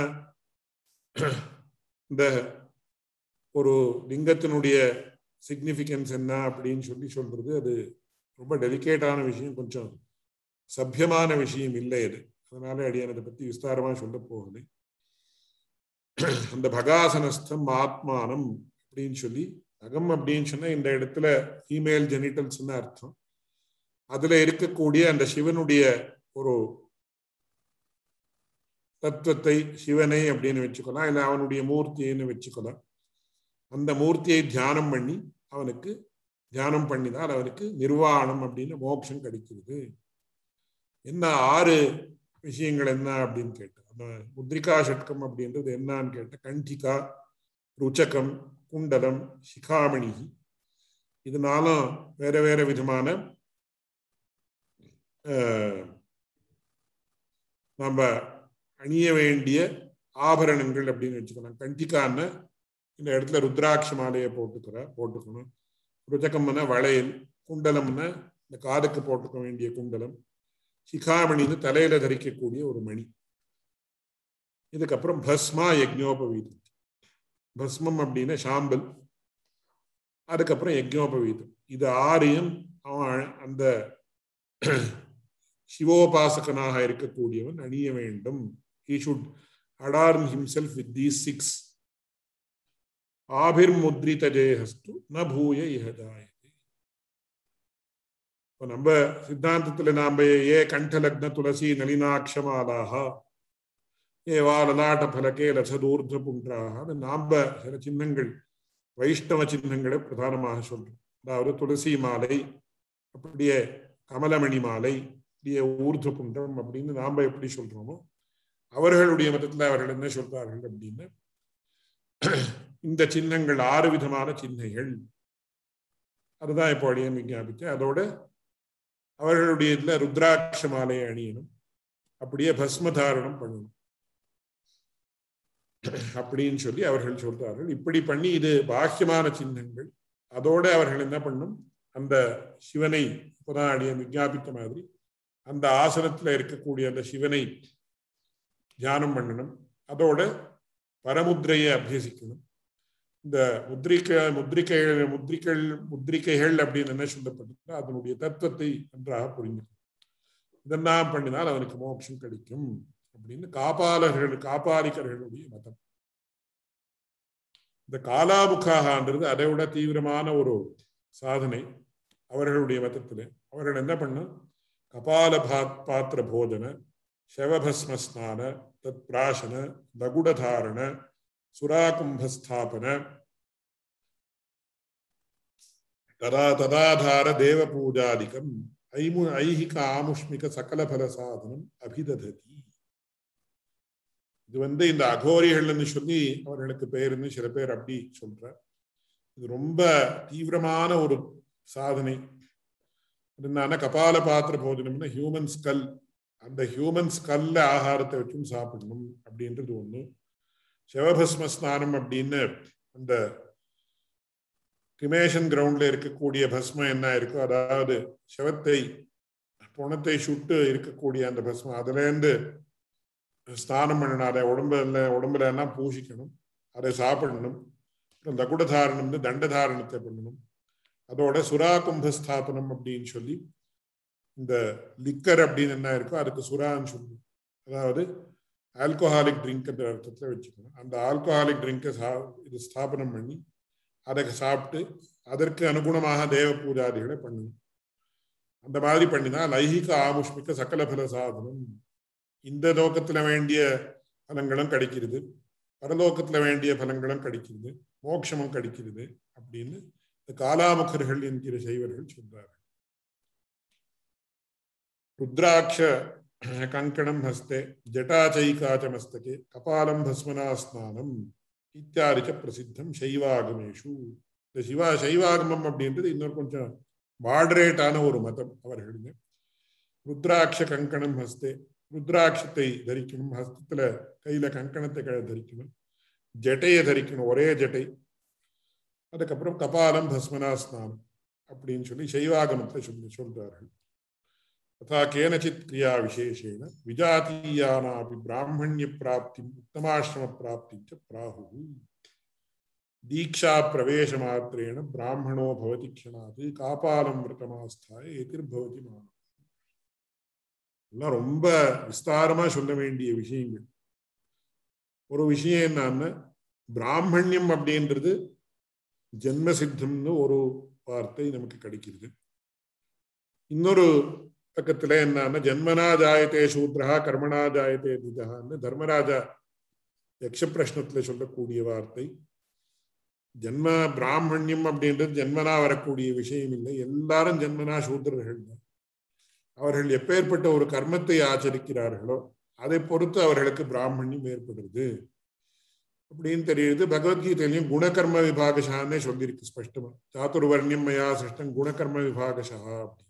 இந்த ஒரு லிங்கத்தினுடைய சிக்னிஃபிகன்ஸ் என்ன அப்படின்னு சொல்லி சொல்றது அது ரொம்ப டெலிகேட்டான விஷயம் கொஞ்சம் சபியமான விஷயம் இல்லை அது அதனால அடியான் அதை பத்தி விஸ்தாரமா சொல்ல போகுது அந்த பகாசனஸ்தம் ஆத்மானம் அப்படின்னு சொல்லி அகம் அப்படின்னு சொன்னா இந்த இடத்துல ஃபீமேல் ஜெனிட்டல்ஸ்னு அர்த்தம் அதுல இருக்கக்கூடிய அந்த சிவனுடைய ஒரு தத்துவத்தை சிவனை அப்படின்னு வச்சுக்கலாம் இல்லை அவனுடைய மூர்த்தின்னு வச்சுக்கலாம் அந்த மூர்த்தியை தியானம் பண்ணி அவனுக்கு தியானம் பண்ணினால் அவனுக்கு நிர்வாணம் அப்படின்னு மோட்சம் கிடைக்கிறது என்ன ஆறு விஷயங்கள் என்ன அப்படின்னு கேட்டேன் அந்த முத்ரிகா ஷட்கம் அப்படின்றது என்னன்னு கேட்டேன் கண்டிகா ருச்சகம் குண்டலம் சிகாமணி இதனாலும் வேற வேற விதமான நம்ம அணிய வேண்டிய ஆபரணங்கள் அப்படின்னு வச்சுக்கலாம் கண்டிக்கான்னு இந்த இடத்துல ருத்ராட்ச மாலையை போட்டுக்கிற போட்டுக்கணும் ருஜகம்னா வளையல் குண்டலம்னா இந்த காதுக்கு போட்டுக்க வேண்டிய குண்டலம் சிகாமணின்னு தலையில தரிக்கக்கூடிய ஒரு மணி இதுக்கப்புறம் பஸ்மா யக்ஞோபவீதம் பஸ்மம் அப்படின்னா சாம்பல் அதுக்கப்புறம் யக்ஞோபவீதம் இது ஆறையும் அவன் அந்த சிவோபாசகனாக இருக்கக்கூடியவன் அணிய வேண்டும் he should adorn himself with these six ஆபிர்முத்ரித ஜெயஹஸ்து ந பூய இஹஜாயதே இப்போ நம்ம சித்தாந்தத்துல நாம ஏ கண்டலக்ன துளசி நளினாட்சமாலாக ஏ வா லலாட்ட பலகே ரசதூர்த புன்றாக நாம சில சின்னங்கள் வைஷ்ணவ சின்னங்களை பிரதானமாக சொல்றோம் அதாவது துளசி மாலை அப்படியே கமலமணி மாலை அப்படியே ஊர்த புன்றம் அப்படின்னு நாம எப்படி சொல்றோமோ அவர்களுடைய மதத்துல அவர்கள் என்ன சொல்றார்கள் அப்படின்னு இந்த சின்னங்கள் ஆறு விதமான சின்னைகள் அதுதான் இப்போ அடியன் விஞ்ஞாபித்து அதோட அவர்களுடைய இதுல ருத்ராட்ச மாலையை அணியணும் அப்படியே பஸ்மதாரணம் பண்ணணும் அப்படின்னு சொல்லி அவர்கள் சொல்றார்கள் இப்படி பண்ணி இது பாக்கியமான சின்னங்கள் அதோட அவர்கள் என்ன பண்ணும் அந்த சிவனை இப்பதான் அடியன் விஞ்ஞாபித்த மாதிரி அந்த ஆசனத்துல இருக்கக்கூடிய அந்த சிவனை தியானம் பண்ணணும் அதோட பரமுத்திரையை அபியசிக்கணும் இந்த முத்ரிக்க முத்ரிகைகள் முத்ரிகள் முத்ரிகைகள் அப்படின்னு என்ன சொல்லப்பட்டிருக்கோ அதனுடைய தத்துவத்தை நன்றாக புரிஞ்சுக்கணும் இதெல்லாம் பண்ணினால் அவனுக்கு மோட்சம் கிடைக்கும் அப்படின்னு காப்பாளர்கள் காப்பாளிக்கர்களுடைய மதம் இந்த காலாமுகாகன்றது அதை விட தீவிரமான ஒரு சாதனை அவர்களுடைய மதத்துல அவர்கள் என்ன பண்ண கபால பாத்திர போதன ಶವಭಸ್ಮಸ್ನಾನ ತತ್ಪ್ರಾಶನ ಲಗುಡಧಾರಣ ಸುರಾಕುಂಭಸ್ಥಾಪನ ತದಾ ತದಾಧಾರ ದೇವಪೂಜಾದಿಕಂ ಐಮು ಐಹಿಕ ಆಮುಷ್ಮಿಕ சகல பல சாதனம் அபிதததி இது வந்து இந்த அகோரிகள்னு சொல்லி அவர்களுக்கு பேருன்னு சில பேர் அப்படி சொல்ற இது ரொம்ப தீவிரமான ஒரு சாதனை என்னன்னா கபால பாத்திர போஜனம்னா ஹியூமன் ஸ்கல் அந்த ஹியூமன் ஸ்கல்ல ஆகாரத்தை வச்சும் சாப்பிடணும் அப்படின்றது ஒண்ணு சிவபஸ்ம ஸ்நானம் அப்படின்னு அந்த கிரிமேஷன் கிரவுண்ட்ல இருக்கக்கூடிய பஸ்மம் என்ன இருக்கோ அதாவது சிவத்தை புணத்தை சுட்டு இருக்கக்கூடிய அந்த பஸ்மம் அதுல இருந்து ஸ்நானம் பண்ணணும் அதை உடம்புல உடம்புல எல்லாம் பூசிக்கணும் அதை சாப்பிடணும் தகுடதாரணம் தண்டதாரணத்தை பண்ணணும் அதோட சுறா கும்பஸ்தாபனம் அப்படின்னு சொல்லி இந்த லிக்கர் அப்படின்னு என்ன இருக்கோ அதுக்கு சுறான்னு சொல்லணும் அதாவது ஆல்கோஹாலிக் ட்ரிங்க்ன்ற அர்த்தத்தில் வச்சுக்கணும் அந்த ஆல்கோஹாலிக் ட்ரிங்கை சா இது ஸ்தாபனம் பண்ணி அதை சாப்பிட்டு அதற்கு அனுகுணமாக தேவ பூஜாதிகளை பண்ணணும் அந்த மாதிரி பண்ணினா லைகிக ஆமுஷ்மிக சகல பல சாதனம் இந்த லோகத்துல வேண்டிய பலங்களும் கிடைக்கிறது பரலோகத்துல வேண்டிய பலங்களும் கிடைக்கிறது மோட்சமும் கிடைக்கிறது அப்படின்னு இந்த காலாமுகர்கள் என்கிற சைவர்கள் சொல்றார்கள் ருத்ராட்ச கங்கணம் ஹஸ்தே ஜட்டாச்சைகாச்ச மஸ்தகே கபாலம் பஸ்மனா ஸ்நானம் இத்தியாதிச்ச பிரசித்தம் சைவாகமேஷு இந்த சிவா சைவாகமம் அப்படின்றது இன்னொரு கொஞ்சம் மாடரேட்டான ஒரு மதம் அவர்களுக்கு ருத்ராட்ச கங்கணம் ஹஸ்தே ருத்ராட்சத்தை தரிக்கணும் ஹஸ்தத்துல கையில கங்கணத்தை க- தரிக்கணும் ஜட்டையை தரிக்கணும் ஒரே ஜட்டை அதுக்கப்புறம் கபாலம் பஸ்மனா ஸ்நானம் அப்படின்னு சொல்லி சைவாகமத்தை சொல்லி சொல்றார்கள் तथा केनचित् क्रिया विशेषेण विजातीयानापि ब्राह्मण्य प्राप्तिम् उत्तमाश्रम प्राप्तिं च प्राहुः दीक्षा प्रवेश मात्रेण ब्राह्मणो भवति क्षणात् कापालं व्रतमास्थाय एतिर्भवति मानव எல்லாம் ரொம்ப விஸ்தாரமா சொல்ல வேண்டிய விஷயங்கள் ஒரு விஷயம் என்னன்னா பிராமணியம் அப்படின்றது ஜென்ம சித்தம்னு ஒரு வார்த்தை நமக்கு கிடைக்கிறது இன்னொரு பக்கத்துல என்னன்னா ஜென்மனா ஜாயத்தே சூத்ரா கர்மனா ஜாயத்தே திஜான்னு தர்மராஜா யக்ஷ பிரஷ்னத்துல சொல்லக்கூடிய வார்த்தை ஜென்ம பிராமணியம் அப்படின்றது ஜென்மனா வரக்கூடிய விஷயம் இல்லை எல்லாரும் ஜென்மனா சூத்திரர்கள் தான் அவர்கள் எப்பேற்பட்ட ஒரு கர்மத்தை ஆச்சரிக்கிறார்களோ அதை பொறுத்து அவர்களுக்கு பிராமணியம் ஏற்படுறது அப்படின்னு தெரியுது பகவத்கீதையிலையும் குணகர்ம விபாகசான்னே சொல்லியிருக்கு ஸ்பஷ்டமா சாத்துர்வர்ணியம் மயா சிருஷ்டம் குணகர்ம விபாகசா அப்படி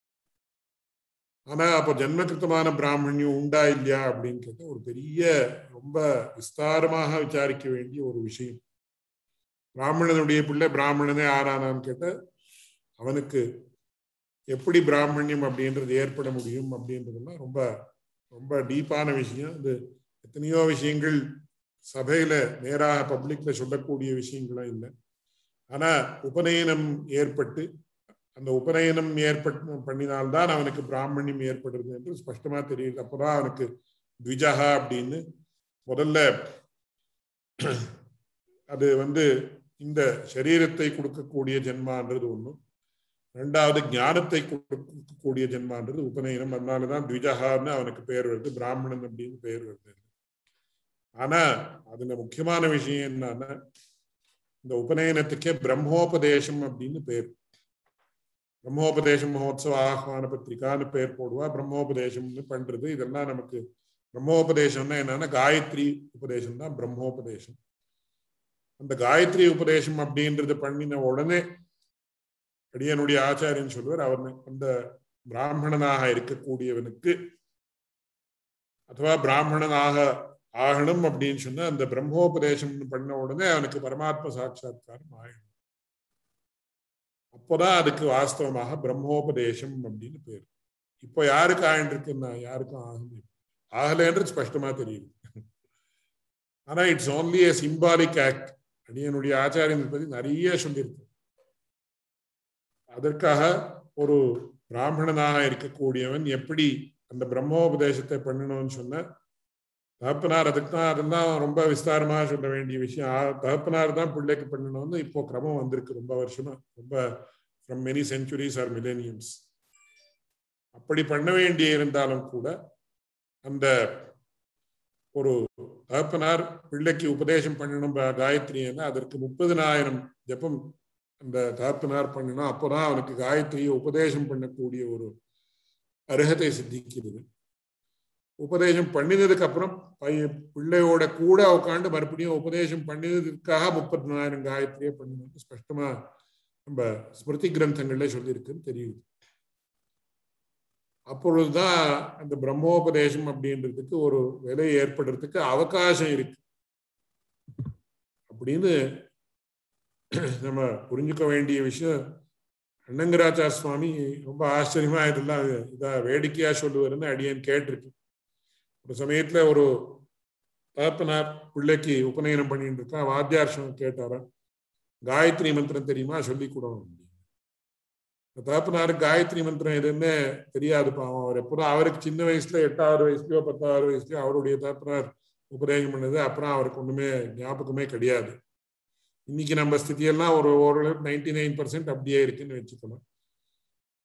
ஆனா அப்போ ஜென்மகிருத்தமான பிராமணியம் உண்டா இல்லையா அப்படின்னு கேட்டா ஒரு பெரிய ரொம்ப விஸ்தாரமாக விசாரிக்க வேண்டிய ஒரு விஷயம் பிராமணனுடைய பிள்ளை பிராமணனே ஆறானான்னு கேட்ட அவனுக்கு எப்படி பிராமணியம் அப்படின்றது ஏற்பட முடியும் அப்படின்றதெல்லாம் ரொம்ப ரொம்ப டீப்பான விஷயம் இது எத்தனையோ விஷயங்கள் சபையில நேராக பப்ளிக்ல சொல்லக்கூடிய விஷயங்களும் இல்லை ஆனா உபநயனம் ஏற்பட்டு அந்த உபநயனம் ஏற்பட்டு பண்ணினால்தான் அவனுக்கு பிராமணியம் ஏற்படுறது என்று ஸ்பஷ்டமா தெரியுது அப்பதான் அவனுக்கு த்விஜகா அப்படின்னு முதல்ல அது வந்து இந்த சரீரத்தை கொடுக்கக்கூடிய ஜென்மான்றது ஒண்ணும் ரெண்டாவது ஞானத்தை கொடுக்கக்கூடிய ஜென்மான்றது உபநயனம் அதனாலதான் த்விஜகான்னு அவனுக்கு பெயர் வருது பிராமணன் அப்படின்னு பெயர் வருது ஆனா அதுல முக்கியமான விஷயம் என்னன்னா இந்த உபநயனத்துக்கே பிரம்மோபதேசம் அப்படின்னு பேர் பிரம்மோபதேச மகோத்சவ ஆஹ்வான பத்திரிகான்னு பேர் போடுவா பிரம்மோபதேசம்னு பண்றது இதெல்லாம் நமக்கு பிரம்மோபதேசம்னா என்னன்னா காயத்ரி உபதேசம் தான் பிரம்மோபதேசம் அந்த காயத்ரி உபதேசம் அப்படின்றது பண்ணின உடனே அடியனுடைய ஆச்சாரியன் சொல்லுவார் அவர் அந்த பிராமணனாக இருக்கக்கூடியவனுக்கு அதுவா பிராமணனாக ஆகணும் அப்படின்னு சொன்னா அந்த பிரம்மோபதேசம் பண்ண உடனே அவனுக்கு பரமாத்ம சாட்சா்காரம் ஆயிடும் அப்போதான் அதுக்கு வாஸ்தவமாக பிரம்மோபதேசம் அப்படின்னு பேர் இப்போ யாருக்கு ஆயிண்டிருக்குன்னா யாருக்கும் ஆகல ஆகலைன்றது ஸ்பஷ்டமா தெரியுது ஆனா it's only a symbolic act அடியனுடைய ஆச்சாரியன் பத்தி நிறைய சொல்லியிருக்கு அதற்காக ஒரு பிராமணனாக இருக்கக்கூடியவன் எப்படி அந்த பிரம்மோபதேசத்தை பண்ணணும்னு சொன்ன தகப்பனார் அதுக்கு தான் அதெல்லாம் ரொம்ப விஸ்தாரமா சொல்ல வேண்டிய விஷயம் தகப்பனார் தான் பிள்ளைக்கு பண்ணணும்னு இப்போ கிரமம் வந்திருக்கு ரொம்ப வருஷமா ரொம்ப from many centuries or millenniums அப்படி பண்ண வேண்டிய இருந்தாலும் கூட அந்த ஒரு தகப்பனார் பிள்ளைக்கு உபதேசம் பண்ணணும் காயத்ரின்னா அதற்கு முப்பதினாயிரம் ஜப்பம் அந்த தகப்பனார் பண்ணணும் அப்போதான் அவனுக்கு காயத்ரியை உபதேசம் பண்ணக்கூடிய ஒரு அருகதை சித்திக்கிறது உபதேசம் பண்ணினதுக்கு அப்புறம் பையன் பிள்ளையோட கூட உட்காந்து மறுபடியும் உபதேசம் பண்ணினதுக்காக முப்பத்தினாயிரம் காயத்ரியே பண்ணணும் ஸ்பஷ்டமா நம்ம ஸ்மிருதி கிரந்தங்கள்ல சொல்லியிருக்குன்னு தெரியுது அப்பொழுதுதான் அந்த பிரம்மோபதேசம் அப்படின்றதுக்கு ஒரு விலை ஏற்படுறதுக்கு அவகாசம் இருக்கு அப்படின்னு நம்ம புரிஞ்சுக்க வேண்டிய விஷயம் அண்ணங்கராச்சார் சுவாமி ரொம்ப ஆச்சரியமா இதெல்லாம் இதா வேடிக்கையா சொல்லுவாருன்னு அடியேன் கேட்டிருக்கு ஒரு சமயத்துல ஒரு தகப்பனார் பிள்ளைக்கு உபநயனம் பண்ணிட்டு இருக்கா வாத்தியார்ஷம் கேட்டாரா காயத்ரி மந்திரம் தெரியுமா சொல்லி கொடுங்க தகப்பனாரு காயத்ரி மந்திரம் எதுன்னு தெரியாது பாவம் அவர் எப்போதும் அவருக்கு சின்ன வயசுல எட்டாவது வயசுலயோ பத்தாவது வயசுலயோ அவருடைய தகப்பனார் உபதேசம் பண்ணது அப்புறம் அவருக்கு ஒண்ணுமே ஞாபகமே கிடையாது இன்னைக்கு நம்ம ஸ்திதியெல்லாம் ஒரு ஓரளவுக்கு நைன்டி நைன் பர்சன்ட் அப்படியே இருக்குன்னு வச்சுக்கணும்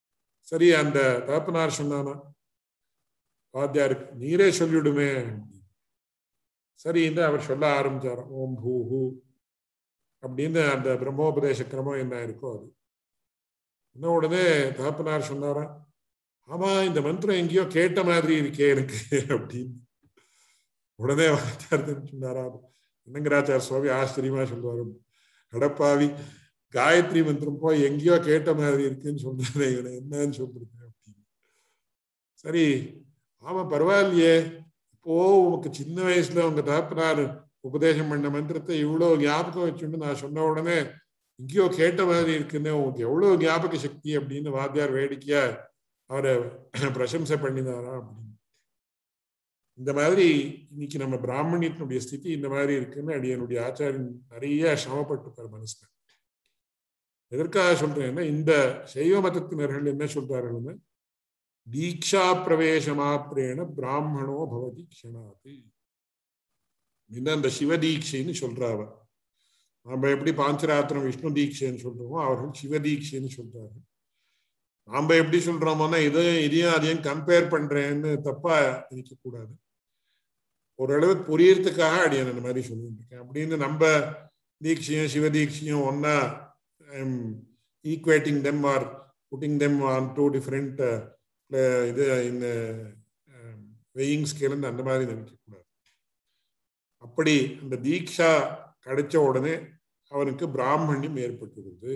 சரி அந்த தகப்பனார் சொன்னானா வாத்தியாருக்கு நீரே சொல்லிவிடுமே சரி என்று அவர் சொல்ல ஆரம்பிச்சார் ஓம் பூ ஹூ அப்படின்னு அந்த பிரம்மோபதேச கிரமம் என்ன இருக்கோ அது இன்னும் உடனே தகப்பனார் சொன்னாரா ஆமா இந்த மந்திரம் எங்கேயோ கேட்ட மாதிரி இருக்கே எனக்கு அப்படின்னு உடனே வாத்தியார் சொன்னாரா என்னங்கராச்சார் சுவாமி ஆச்சரியமா சொல்லுவாரு அடப்பாவி காயத்ரி மந்திரம் போய் எங்கேயோ கேட்ட மாதிரி இருக்குன்னு சொல்றேன் இவனை என்னன்னு சொல்றது அப்படின்னு சரி ஆமா பரவாயில்லையே இப்போ உனக்கு சின்ன வயசுல உங்க தகப்பனார் உபதேசம் பண்ண மந்திரத்தை இவ்வளவு ஞாபகம் வச்சுட்டு நான் சொன்ன உடனே எங்கேயோ கேட்ட மாதிரி இருக்குன்னு உங்களுக்கு எவ்வளவு ஞாபக சக்தி அப்படின்னு வாத்தியார் வேடிக்கையா அவரை பிரசம்சை பண்ணினாரா அப்படின்னு இந்த மாதிரி இன்னைக்கு நம்ம பிராமணியத்தினுடைய ஸ்திதி இந்த மாதிரி இருக்குன்னு அடியனுடைய ஆச்சாரியன் நிறைய சிரமப்பட்டுப்பார் மனசுல எதற்காக சொல்றேன்னா இந்த சைவ மதத்தினர்கள் என்ன சொல்றாருன்னு தீக்ஷா பிரவேச மாத்திரேன பிராமணோ பவதி க்ஷணாத்து இன்னும் அந்த சிவதீட்சைன்னு சொல்றாவ நாம எப்படி பாஞ்சராத்திரம் விஷ்ணு தீட்சைன்னு சொல்றோமோ அவர்கள் சிவதீட்சைன்னு சொல்றாரு நாம எப்படி சொல்றோமோனா இதையும் இதையும் அதையும் கம்பேர் பண்றேன்னு தப்பா நினைக்க கூடாது ஓரளவுக்கு புரியறதுக்காக அடியன் அந்த மாதிரி சொல்லிட்டு இருக்கேன் அப்படின்னு நம்ம தீட்சையும் சிவதீட்சையும் ஒன்னா equating them or putting them on two different இது இந்த வெயிங் ஸ்கேல் அந்த மாதிரி நினைக்கக்கூடாது அப்படி அந்த தீக்ஷா கிடைச்ச உடனே அவனுக்கு பிராமணியம் ஏற்பட்டுருது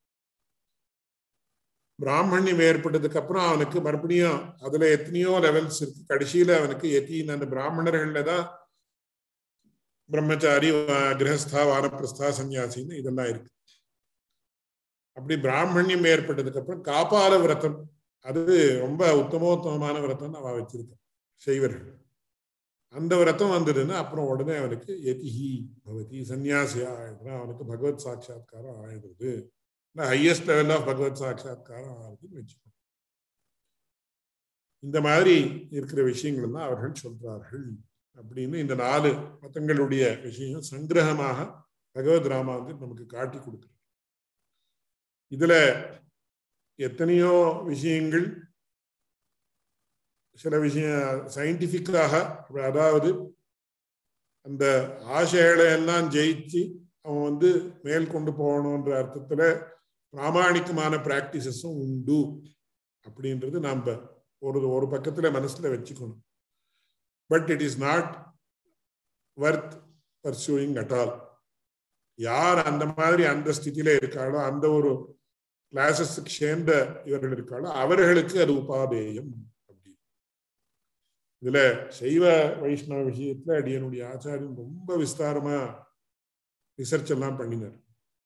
பிராமணியம் ஏற்பட்டதுக்கு அப்புறம் அவனுக்கு மறுபடியும் அதுல எத்தனையோ லெவல்ஸ் இருக்கு கடைசியில அவனுக்கு எத்தீன் அந்த பிராமணர்கள்ல தான் பிரம்மச்சாரி கிரகஸ்தா வானப்பிரஸ்தா சன்னியாசின்னு இதெல்லாம் இருக்கு அப்படி பிராமணியம் ஏற்பட்டதுக்கு அப்புறம் காப்பால விரதம் அது ரொம்ப உத்தமோத்தமமான விரதம் அவ வச்சிருக்கான் செய்வர்கள் அந்த விரதம் வந்ததுன்னா அப்புறம் உடனே அவனுக்கு எதிஹி பவதி சன்னியாசியா ஆயிடுறான் அவனுக்கு பகவத் சாட்சா்காரம் ஆயிடுது ஹையஸ்ட் லெவல் ஆஃப் பகவத் சாட்சா்காரம் ஆகுதுன்னு வச்சுக்கணும் இந்த மாதிரி இருக்கிற விஷயங்கள் தான் அவர்கள் சொல்றார்கள் அப்படின்னு இந்த நாலு மதங்களுடைய விஷயம் சங்கிரகமாக பகவத் ராமாந்து நமக்கு காட்டி கொடுக்குறது இதுல எத்தனையோ விஷயங்கள் சில விஷயம் சயின்டிபிக்காக அதாவது அந்த ஆசைகளை எல்லாம் ஜெயிச்சு அவன் வந்து மேல் கொண்டு போகணுன்ற அர்த்தத்துல பிராமணிகமான பிராக்டிசஸும் உண்டு அப்படின்றது நாம ஒரு ஒரு பக்கத்துல மனசுல வச்சுக்கணும் but it is not worth pursuing at all யார் அந்த மாதிரி அந்த ஸ்திதியில இருக்காளோ அந்த ஒரு கிளாஸஸுக்கு சேர்ந்த இவர்கள் இருக்காளோ அவர்களுக்கு அது உபாதேயம் அப்படின்னு இதுல சைவ வைஷ்ணவ விஷயத்துல அடியனுடைய ஆச்சாரியன் ரொம்ப விஸ்தாரமா ரிசர்ச் எல்லாம் பண்ணினார்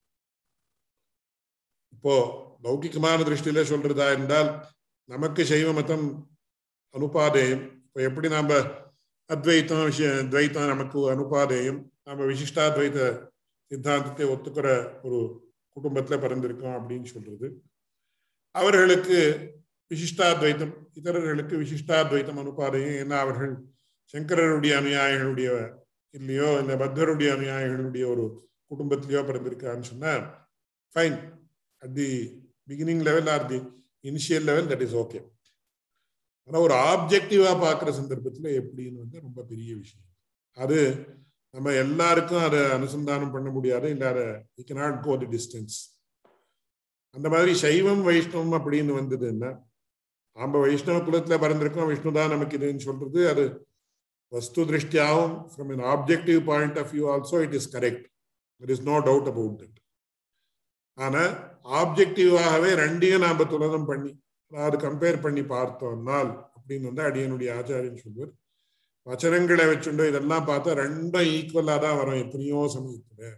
இப்போ லௌகிகமான திருஷ்டியில சொல்றதா இருந்தால் நமக்கு சைவ மதம் அனுபாதேயம் இப்போ எப்படி நாம அத்வைத்தம் விஷய துவைத்தம் நமக்கு அனுபாதேயம் நம்ம விசிஷ்டாத்வைத சித்தாந்தத்தை ஒத்துக்கிற ஒரு குடும்பத்துல பிறந்திருக்கோம் அப்படின்னு சொல்றது அவர்களுக்கு விசிஷ்டாத்வைத்தம் இதரர்களுக்கு விசிஷ்டாத்வைத்தம் அனுப்பாதையும் ஏன்னா அவர்கள் சங்கரருடைய அனுயாயிகளுடைய இல்லையோ இந்த பத்தருடைய அனுயாயிகளுடைய ஒரு குடும்பத்திலேயோ பிறந்திருக்கான்னு சொன்னா fine at the beginning level or the initial level that is okay ஆனா ஒரு ஆப்ஜெக்டிவா பார்க்குற சந்தர்ப்பத்துல எப்படின்னு வந்து ரொம்ப பெரிய விஷயம் அது நம்ம எல்லாருக்கும் அதை அனுசந்தானம் பண்ண முடியாது இல்ல அதை we cannot go the distance அந்த மாதிரி சைவம் வைஷ்ணவம் அப்படின்னு வந்ததுன்னா நாம வைஷ்ணவ குலத்துல பிறந்திருக்கோம் விஷ்ணு தான் நமக்கு இதுன்னு சொல்றது அது வஸ்து திருஷ்டியாவும் from an objective point of view also it is correct there is no doubt about that ஆனா ஆப்ஜெக்டிவாகவே ரெண்டையும் நாம துலனம் பண்ணி அதாவது கம்பேர் பண்ணி பார்த்தோம்னால் அப்படின்னு வந்து அடியனுடைய ஆச்சாரியன் சொல்வார் வச்சனங்களை வச்சுண்டோ இதெல்லாம் பார்த்தா ரெண்டும் ஈக்குவலா தான் வரும் எத்தனையோ சமயத்துல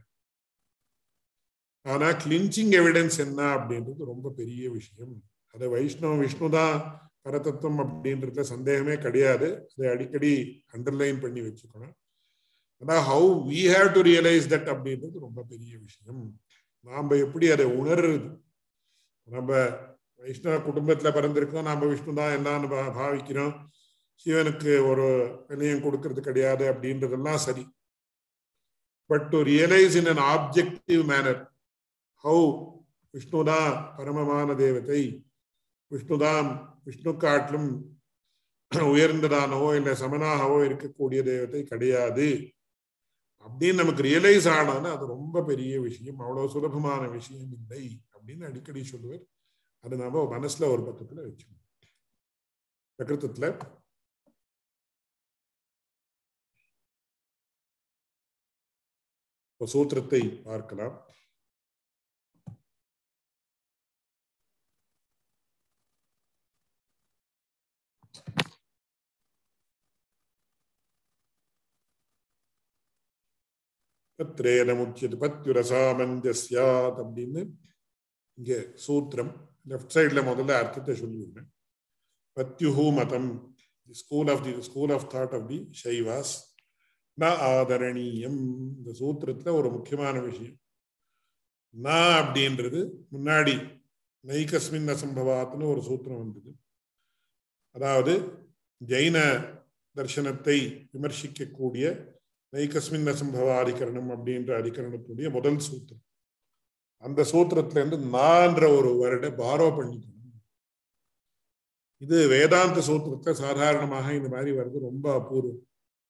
ஆனா கிளின்ச்சிங் எவிடன்ஸ் என்ன அப்படின்றது ரொம்ப பெரிய விஷயம் அதை வைஷ்ணவ விஷ்ணு தான் பரதத்துவம் அப்படின்றதுல சந்தேகமே கிடையாது அதை அடிக்கடி அண்டர்லைன் பண்ணி வச்சுக்கணும் ஆனா how we have to realise that அப்படின்றது ரொம்ப பெரிய விஷயம் நாம எப்படி அதை உணர்றது நம்ம வைஷ்ணவ குடும்பத்துல பிறந்திருக்கோம் நாம விஷ்ணு தான் எல்லாம் பாவிக்கிறோம் சிவனுக்கு ஒரு விலையும் கொடுக்கறது கிடையாது அப்படின்றதெல்லாம் சரி but to realise in an objective manner how Vishnu தான் பரமமான தேவதை விஷ்ணுதான் விஷ்ணு காட்டிலும் உயர்ந்ததானவோ இல்லை சமனாகவோ இருக்கக்கூடிய தெய்வத்தை கிடையாது அப்படின்னு நமக்கு ரியலைஸ் ஆனாலும் அது ரொம்ப பெரிய விஷயம் அவ்வளவு சுலபமான விஷயம் இல்லை அப்படின்னு அடிக்கடி சொல்லுவார் அது நாம மனசுல ஒரு பக்கத்துல வச்சுக்கணும் பிரகிருத்தத்துல சூத்திரத்தை பார்க்கலாம் தத்ரேன முக்கியது பத்யுரசாமஞ்சஸ்யாத் அப்படின்னு இங்க சூத்திரம் லெஃப்ட் சைட்ல முதல்ல அர்த்தத்தை சொல்லிவிடுறேன் பத்யுஹு மதம் school of the school of thought of the Shaivas ந ஆதரணீயம் இந்த சூத்திரத்துல ஒரு முக்கியமான விஷயம் ந அப்படின்றது முன்னாடி நைகஸ்மின் அசம்பவாத்னு ஒரு சூத்திரம் வந்தது அதாவது ஜெயின தர்சனத்தை விமர்சிக்கக்கூடிய நைகஸ்மின் அசம்பவாதிகரணம் அப்படின்ற அதிகரணத்துடைய முதல் சூத்திரம் அந்த சூத்திரத்துல இருந்து நான்ற ஒரு வருட பாரோ பண்ணிக்கணும் இது வேதாந்த சூத்திரத்தை சாதாரணமாக இந்த மாதிரி வருது ரொம்ப அபூர்வம்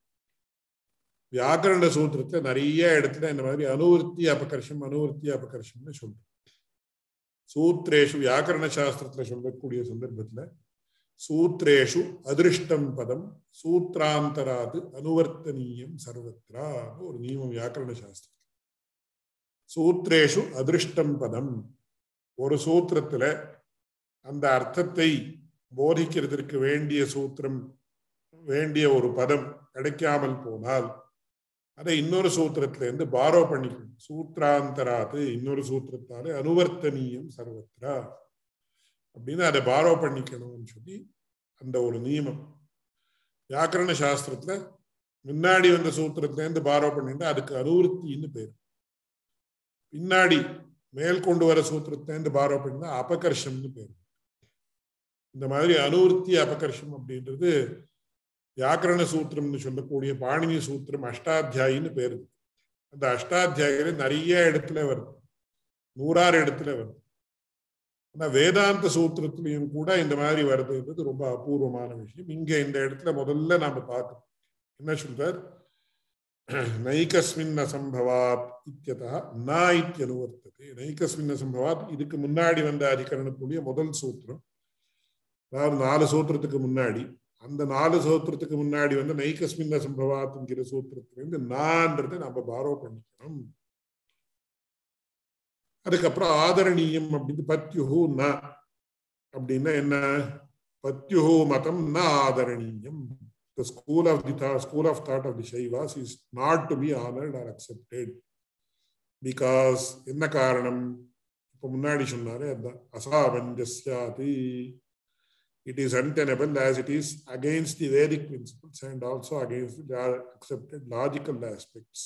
வியாக்கரண சூத்திரத்தை நிறைய இடத்துல இந்த மாதிரி அனுவர்த்தி அபகர்ஷம் அனுவர்த்தி அபகர்ஷம்னு சொல்றோம் சூத்ரேஷு வியாக்கரண சாஸ்திரத்துல சொல்லக்கூடிய சந்தர்ப்பத்துல சூத்ரேஷு அதிருஷ்டம் பதம் சூத்ராந்தராது அனுவர்த்தனீயம் சர்வத்ரா ஒரு நியமம் வியாக்கரண சாஸ்திரம் சூத்ரேஷு அதிருஷ்டம் பதம் ஒரு சூத்திரத்துல அந்த அர்த்தத்தை போதிக்கிறதுக்கு வேண்டிய சூத்திரம் வேண்டிய ஒரு பதம் கிடைக்காமல் போனால் அதை இன்னொரு சூத்திரத்துல இருந்து பாரோ பண்ணிக்கணும் சூத்ராந்தராது இன்னொரு சூத்திரத்தாலே அனுவர்த்தனீயம் சர்வத்ரா அப்படின்னு அதை பாரோ பண்ணிக்கணும்னு சொல்லி அந்த ஒரு நியமம் வியாக்கரண சாஸ்திரத்துல முன்னாடி வந்த சூத்திரத்துல இருந்து பாரோ பண்ணிட்டு அதுக்கு அனுவருத்தின்னு பேர் பின்னாடி மேல் கொண்டு வர சூத்திரத்துல இருந்து பாரோ பண்ணினா அபகர்ஷம்னு பேர் இந்த மாதிரி அனுவருத்தி அபகர்ஷம் அப்படின்றது வியாக்கரண சூத்திரம்னு சொல்லக்கூடிய பாணினி சூத்திரம் அஷ்டாத்தியாயின்னு பேரு அந்த அஷ்டாத்தியாயில நிறைய இடத்துல வருது நூறாறு இடத்துல வருது ஆனா வேதாந்த சூத்திரத்திலையும் கூட இந்த மாதிரி வருதுன்றது ரொம்ப அபூர்வமான விஷயம் இங்க இந்த இடத்துல முதல்ல நாம பார்க்கணும் என்ன சொல்றார் நைகஸ்மின் அசம்பவாத் இத்தியதா நா இத்தியனுவர்த்தது நைகஸ்மின் அசம்பவாத் இதுக்கு முன்னாடி வந்த அதிகரணத்துடைய முதல் சூத்திரம் அதாவது நாலு சூத்திரத்துக்கு முன்னாடி அந்த நாலு சூத்திரத்துக்கு முன்னாடி வந்து நைகஸ்மின் அசம்பவாத்ங்கிற சூத்திரத்திலிருந்து நான்றதை நம்ம பாரோ பண்ணிக்கணும் அதுக்கப்புறம் ஆதரணீயம் அப்படின்னு பத்யுஹு ந அப்படின்னா என்ன பத்யுஹு மதம் ந ஆதரணீயம் the school of the thought, school of thought of the Shaivas is not to be honored or accepted because என்ன காரணம் இப்ப முன்னாடி சொன்னாரு அந்த அசாமஞ்சஸ்யாதி it is untenable as it is against the Vedic principles and also against the accepted logical aspects.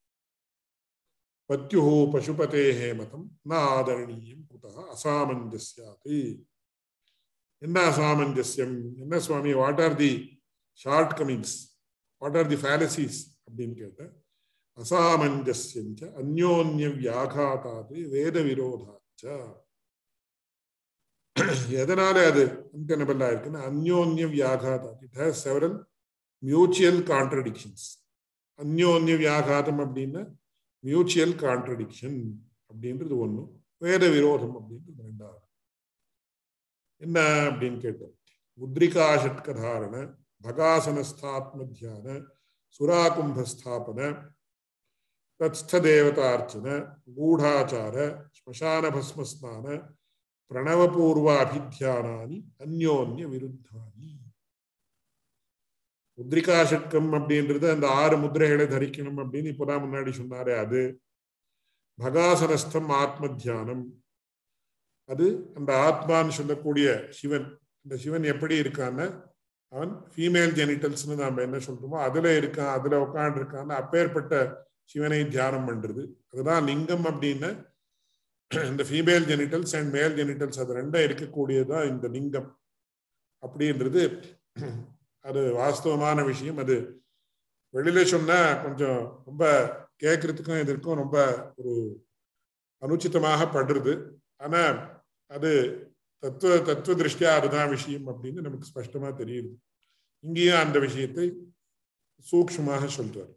पत्युः पशुपतेः मतं न आदरणीयं कुतः असामञ्जस्यात् என்ன அசாமஞ்சஸ்யம் என்ன swami what are the shortcomings what are the fallacies அப்படின்னு கேட்ட அசாமஞ்சஸ்யஞ்ச அந்யோன்ய வியாகாத்தாது வேத விரோதாச்ச எதனால அது அன்டெனபிளா இருக்குன்னா அந்யோன்ய வியாகாதாத் it has several mutual contradictions அந்யோன்ய வியாகாதம் அப்படின்னா மியூச்சுவல் கான்ட்ரடிக்ஷன் அப்படின்றது ஒண்ணு வேத விரோதம் அப்படின்றது ரெண்டாவது என்ன அப்படின்னு கேட்டோம் முத்ரிகாஷட்கதாரண பகாசனஸ்தாத்மத்தியான சுராகும்பஸ்தாபன தத்ஸ்தேவதார்ச்சன கூடாச்சார ஸ்மசான பஸ்மஸ்நான பிரணவபூர்வ அபித்தியானானி அந்யோன்ய விருத்தானி முத்ரிகா ஷட்கம் அப்படின்றது அந்த ஆறு முத்திரைகளை தரிக்கணும் அப்படின்னு இப்பதான் முன்னாடி சொன்னாரே அது பகாசனஸ்தம் ஆத்ம தியானம் அது அந்த ஆத்மான்னு சொல்லக்கூடிய சிவன் இந்த சிவன் எப்படி இருக்கான்னு அவன் ஃபீமேல் ஜெனிட்டல்ஸ்னு நாம என்ன சொல்றோமோ அதுல இருக்கான் அதுல உட்காந்து இருக்கான்னு அப்பேற்பட்ட சிவனை தியானம் பண்றது அதுதான் லிங்கம் அப்படின்னு இந்த female genitals and male genitals அது ரெண்டும் இருக்கக்கூடியதுதான் இந்த லிங்கம் அப்படின்றது அது வாஸ்தவமான விஷயம் அது வெளியில சொன்னா கொஞ்சம் ரொம்ப கேட்கறதுக்கும் இதற்கும் ரொம்ப ஒரு அனுச்சிதமாக படுறது ஆனா அது தத்துவ தத்துவ திருஷ்டியா அதுதான் விஷயம் அப்படின்னு நமக்கு ஸ்பஷ்டமா தெரியுது இங்கேயும் அந்த விஷயத்தை சூக்ஷ்மமாக சொல்றார்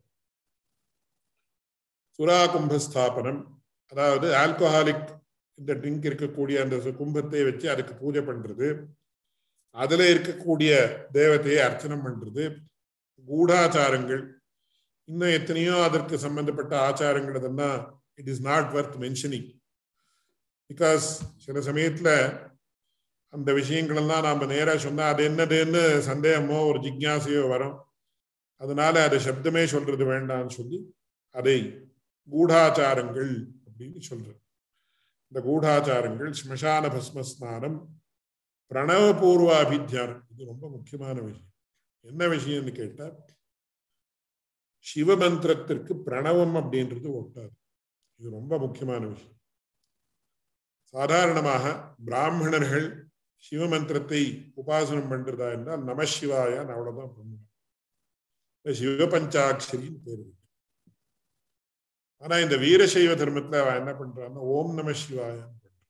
சுறா கும்பஸ்தாபனம் அதாவது ஆல்கஹாலிக் இந்த ட்ரிங்க் இருக்கக்கூடிய அந்த கும்பத்தை வச்சு அதுக்கு பூஜை பண்றது அதுல இருக்கக்கூடிய தேவதையை அர்ச்சனம் பண்றது கூடாச்சாரங்கள் இன்னும் எத்தனையோ அதற்கு சம்பந்தப்பட்ட ஆச்சாரங்கள் அதெல்லாம் it is not worth mentioning because சில சமயத்துல அந்த விஷயங்கள் எல்லாம் நாம நேரா சொன்னா அது என்னதுன்னு சந்தேகமோ ஒரு ஜிக்யாசையோ வரும் அதனால அதை சப்தமே சொல்றது வேண்டாம்னு சொல்லி அதை கூடாச்சாரங்கள் அப்படின்னு சொல்றது இந்த கூடாச்சாரங்கள் ஸ்மசான பஸ்ம ஸ்நானம் பிரணவபூர்வ அபித்தியானம் இது ரொம்ப முக்கியமான விஷயம் என்ன விஷயம்னு கேட்டா சிவமந்திரத்திற்கு பிரணவம் அப்படின்றது ஒட்டாது இது ரொம்ப முக்கியமான விஷயம் சாதாரணமாக பிராமணர்கள் சிவமந்திரத்தை உபாசனம் பண்றதா என்றால் நமசிவாயான் அவ்வளவுதான் பண்ணுவாங்க சிவபஞ்சாட்சரின்னு பேர் இருக்கு ஆனா இந்த வீரசைவ தர்மத்துல அவன் என்ன பண்றான்னா ஓம் நம சிவாயான்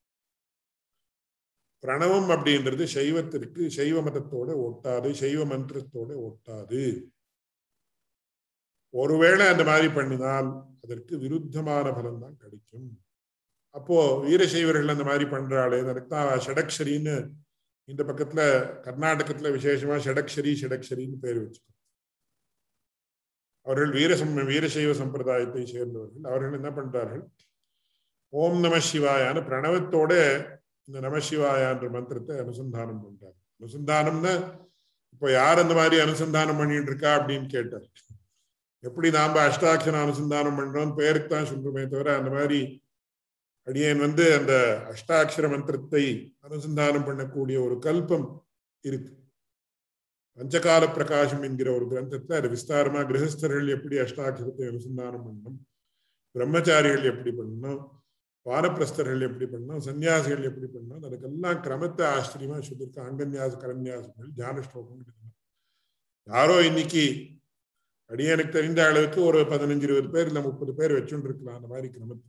பிரணவம் அப்படின்றது சைவத்திற்கு சைவ மதத்தோட ஒட்டாது சைவ மந்திரத்தோட ஒட்டாது ஒருவேளை அந்த மாதிரி பண்ணினால் அதற்கு விருத்தமான பலன் தான் கிடைக்கும் அப்போ வீரசைவர்கள் அந்த மாதிரி பண்றாளே அதுக்கு தான் ஷடக்ஷரின்னு இந்த பக்கத்துல கர்நாடகத்துல விசேஷமா ஷடக்ஷரி ஷடக்ஷரின்னு பேர் வச்சுக்கோ அவர்கள் வீரசம் வீரசைவ சம்பிரதாயத்தை சேர்ந்தவர்கள் அவர்கள் என்ன பண்றார்கள் ஓம் நம சிவாயான பிரணவத்தோட இந்த நமசிவாயான்ற மந்திரத்தை அனுசந்தானம் பண்றாரு அனுசந்தானம்னா இப்போ யார் அந்த மாதிரி அனுசந்தானம் பண்ணிட்டு இருக்கா அப்படின்னு கேட்டார் எப்படி நாம அஷ்டாட்சர அனுசந்தானம் பண்றோம் பேருக்கு தான் சொல்றோமே தவிர அந்த மாதிரி அடியேன் வந்து அந்த அஷ்டாட்சர மந்திரத்தை அனுசந்தானம் பண்ணக்கூடிய ஒரு கல்பம் இருக்கு பஞ்சகால பிரகாசம் என்கிற ஒரு கிரந்தத்தை அது விஸ்தாரமா கிரகஸ்தர்கள் எப்படி அஷ்டாட்சரத்தை அனுசந்தானம் பண்ணணும் பிரம்மச்சாரிகள் எப்படி பண்ணணும் வானப்பிரஸ்தர்கள் எப்படி பண்ணணும் சன்னியாசிகள் எப்படி பண்ணணும் அதுக்கெல்லாம் கிரமத்தை ஆச்சரியமா சொல்லியிருக்க அங்கன்யாச கரன்யாசங்கள் தியான ஸ்லோகம் யாரோ இன்னைக்கு அடியனுக்கு தெரிந்த அளவுக்கு ஒரு பதினஞ்சு இருபது பேர் இல்ல முப்பது பேர் வச்சுட்டு இருக்கலாம் அந்த மாதிரி கிரமத்தை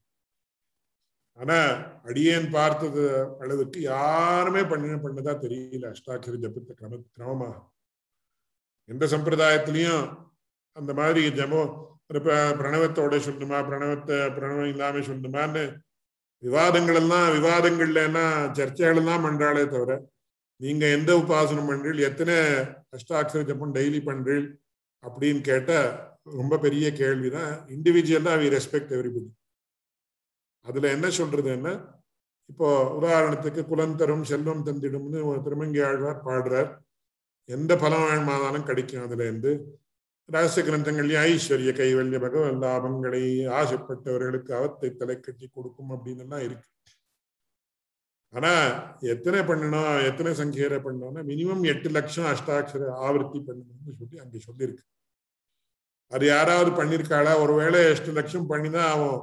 ஆனா அடியேன் பார்த்தது அளவுக்கு யாருமே பண்ண பண்ணதா தெரியல அஷ்டாட்சர ஜபத்தை கிரம கிரமமாக எந்த சம்பிரதாயத்திலையும் அந்த மாதிரி ஜமோ பிரணவத்தோட சொல்லணுமா பிரணவத்தை பிரணவம் இல்லாம சொல்லணுமான்னு விவாதங்கள் எல்லாம் விவாதங்கள்ல எல்லாம் சர்ச்சைகள் எல்லாம் பண்றாளே தவிர நீங்க எந்த உபாசனம் பண்றீள் எத்தனை அஷ்டாட்சர ஜப்பம் டெய்லி பண்றீள் அப்படின்னு கேட்டா ரொம்ப பெரிய கேள்விதான் இண்டிவிஜுவலா வி ரெஸ்பெக்ட் எவ்ரிபடி அதுல என்ன சொல்றது என்ன இப்போ உதாரணத்துக்கு குலந்தரும் செல்வம் தந்திடும்னு திருமங்கி ஆழ்வார் பாடுறார் எந்த பலம் வேணுமானாலும் கிடைக்கும் அதுல இருந்து ரகசிய கிரந்தங்கள்லயும் ஐஸ்வர்ய கைவல்ய பகவத் லாபங்களை ஆசைப்பட்டவர்களுக்கு அவத்தை தலை கட்டி கொடுக்கும் அப்படின்னு எல்லாம் இருக்கு ஆனா எத்தனை பண்ணணும் எத்தனை சங்கீரை பண்ணணும்னா மினிமம் எட்டு லட்சம் அஷ்டாட்சர ஆவர்த்தி பண்ணணும்னு சொல்லி அங்க சொல்லியிருக்கு அது யாராவது பண்ணிருக்காளா ஒருவேளை எட்டு லட்சம் பண்ணிதான் அவன்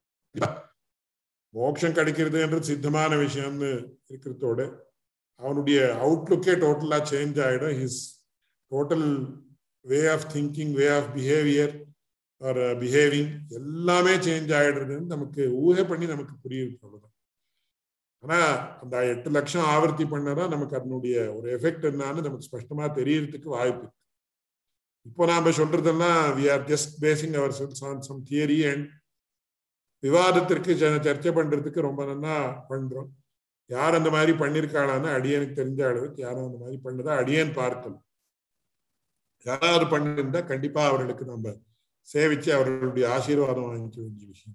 மோட்சம் கிடைக்கிறதுன்றது சித்தமான விஷயம்னு இருக்கிறதோட அவனுடைய அவுட்லுக்கே டோட்டலா சேஞ்ச் ஆயிடும் his total way of thinking way of behaviour or behaving எல்லாமே சேஞ்ச் ஆயிடுறதுன்னு நமக்கு ஊகை பண்ணி நமக்கு புரியுது அவ்வளவுதான் ஆனா அந்த எட்டு லட்சம் ஆவர்த்தி பண்ணதான் நமக்கு அதனுடைய ஒரு எஃபெக்ட் என்னன்னு நமக்கு ஸ்பஷ்டமா தெரியறதுக்கு வாய்ப்பு இருக்கு இப்போ நாம சொல்றதெல்லாம் we are just basing ourselves on some theory and விவாதத்திற்கு சர்ச்சை பண்றதுக்கு ரொம்ப நல்லா பண்றோம் யார் அந்த மாதிரி பண்ணிருக்காளான்னு அடியனுக்கு தெரிஞ்ச அளவுக்கு யாரும் அந்த மாதிரி பண்ணதா அடியன் பார்க்கலாம் யாராவது பண்ணிருந்தா கண்டிப்பா அவர்களுக்கு நம்ம சேவிச்சு அவர்களுடைய ஆசீர்வாதம் வாங்கிக்க வேண்டிய விஷயம்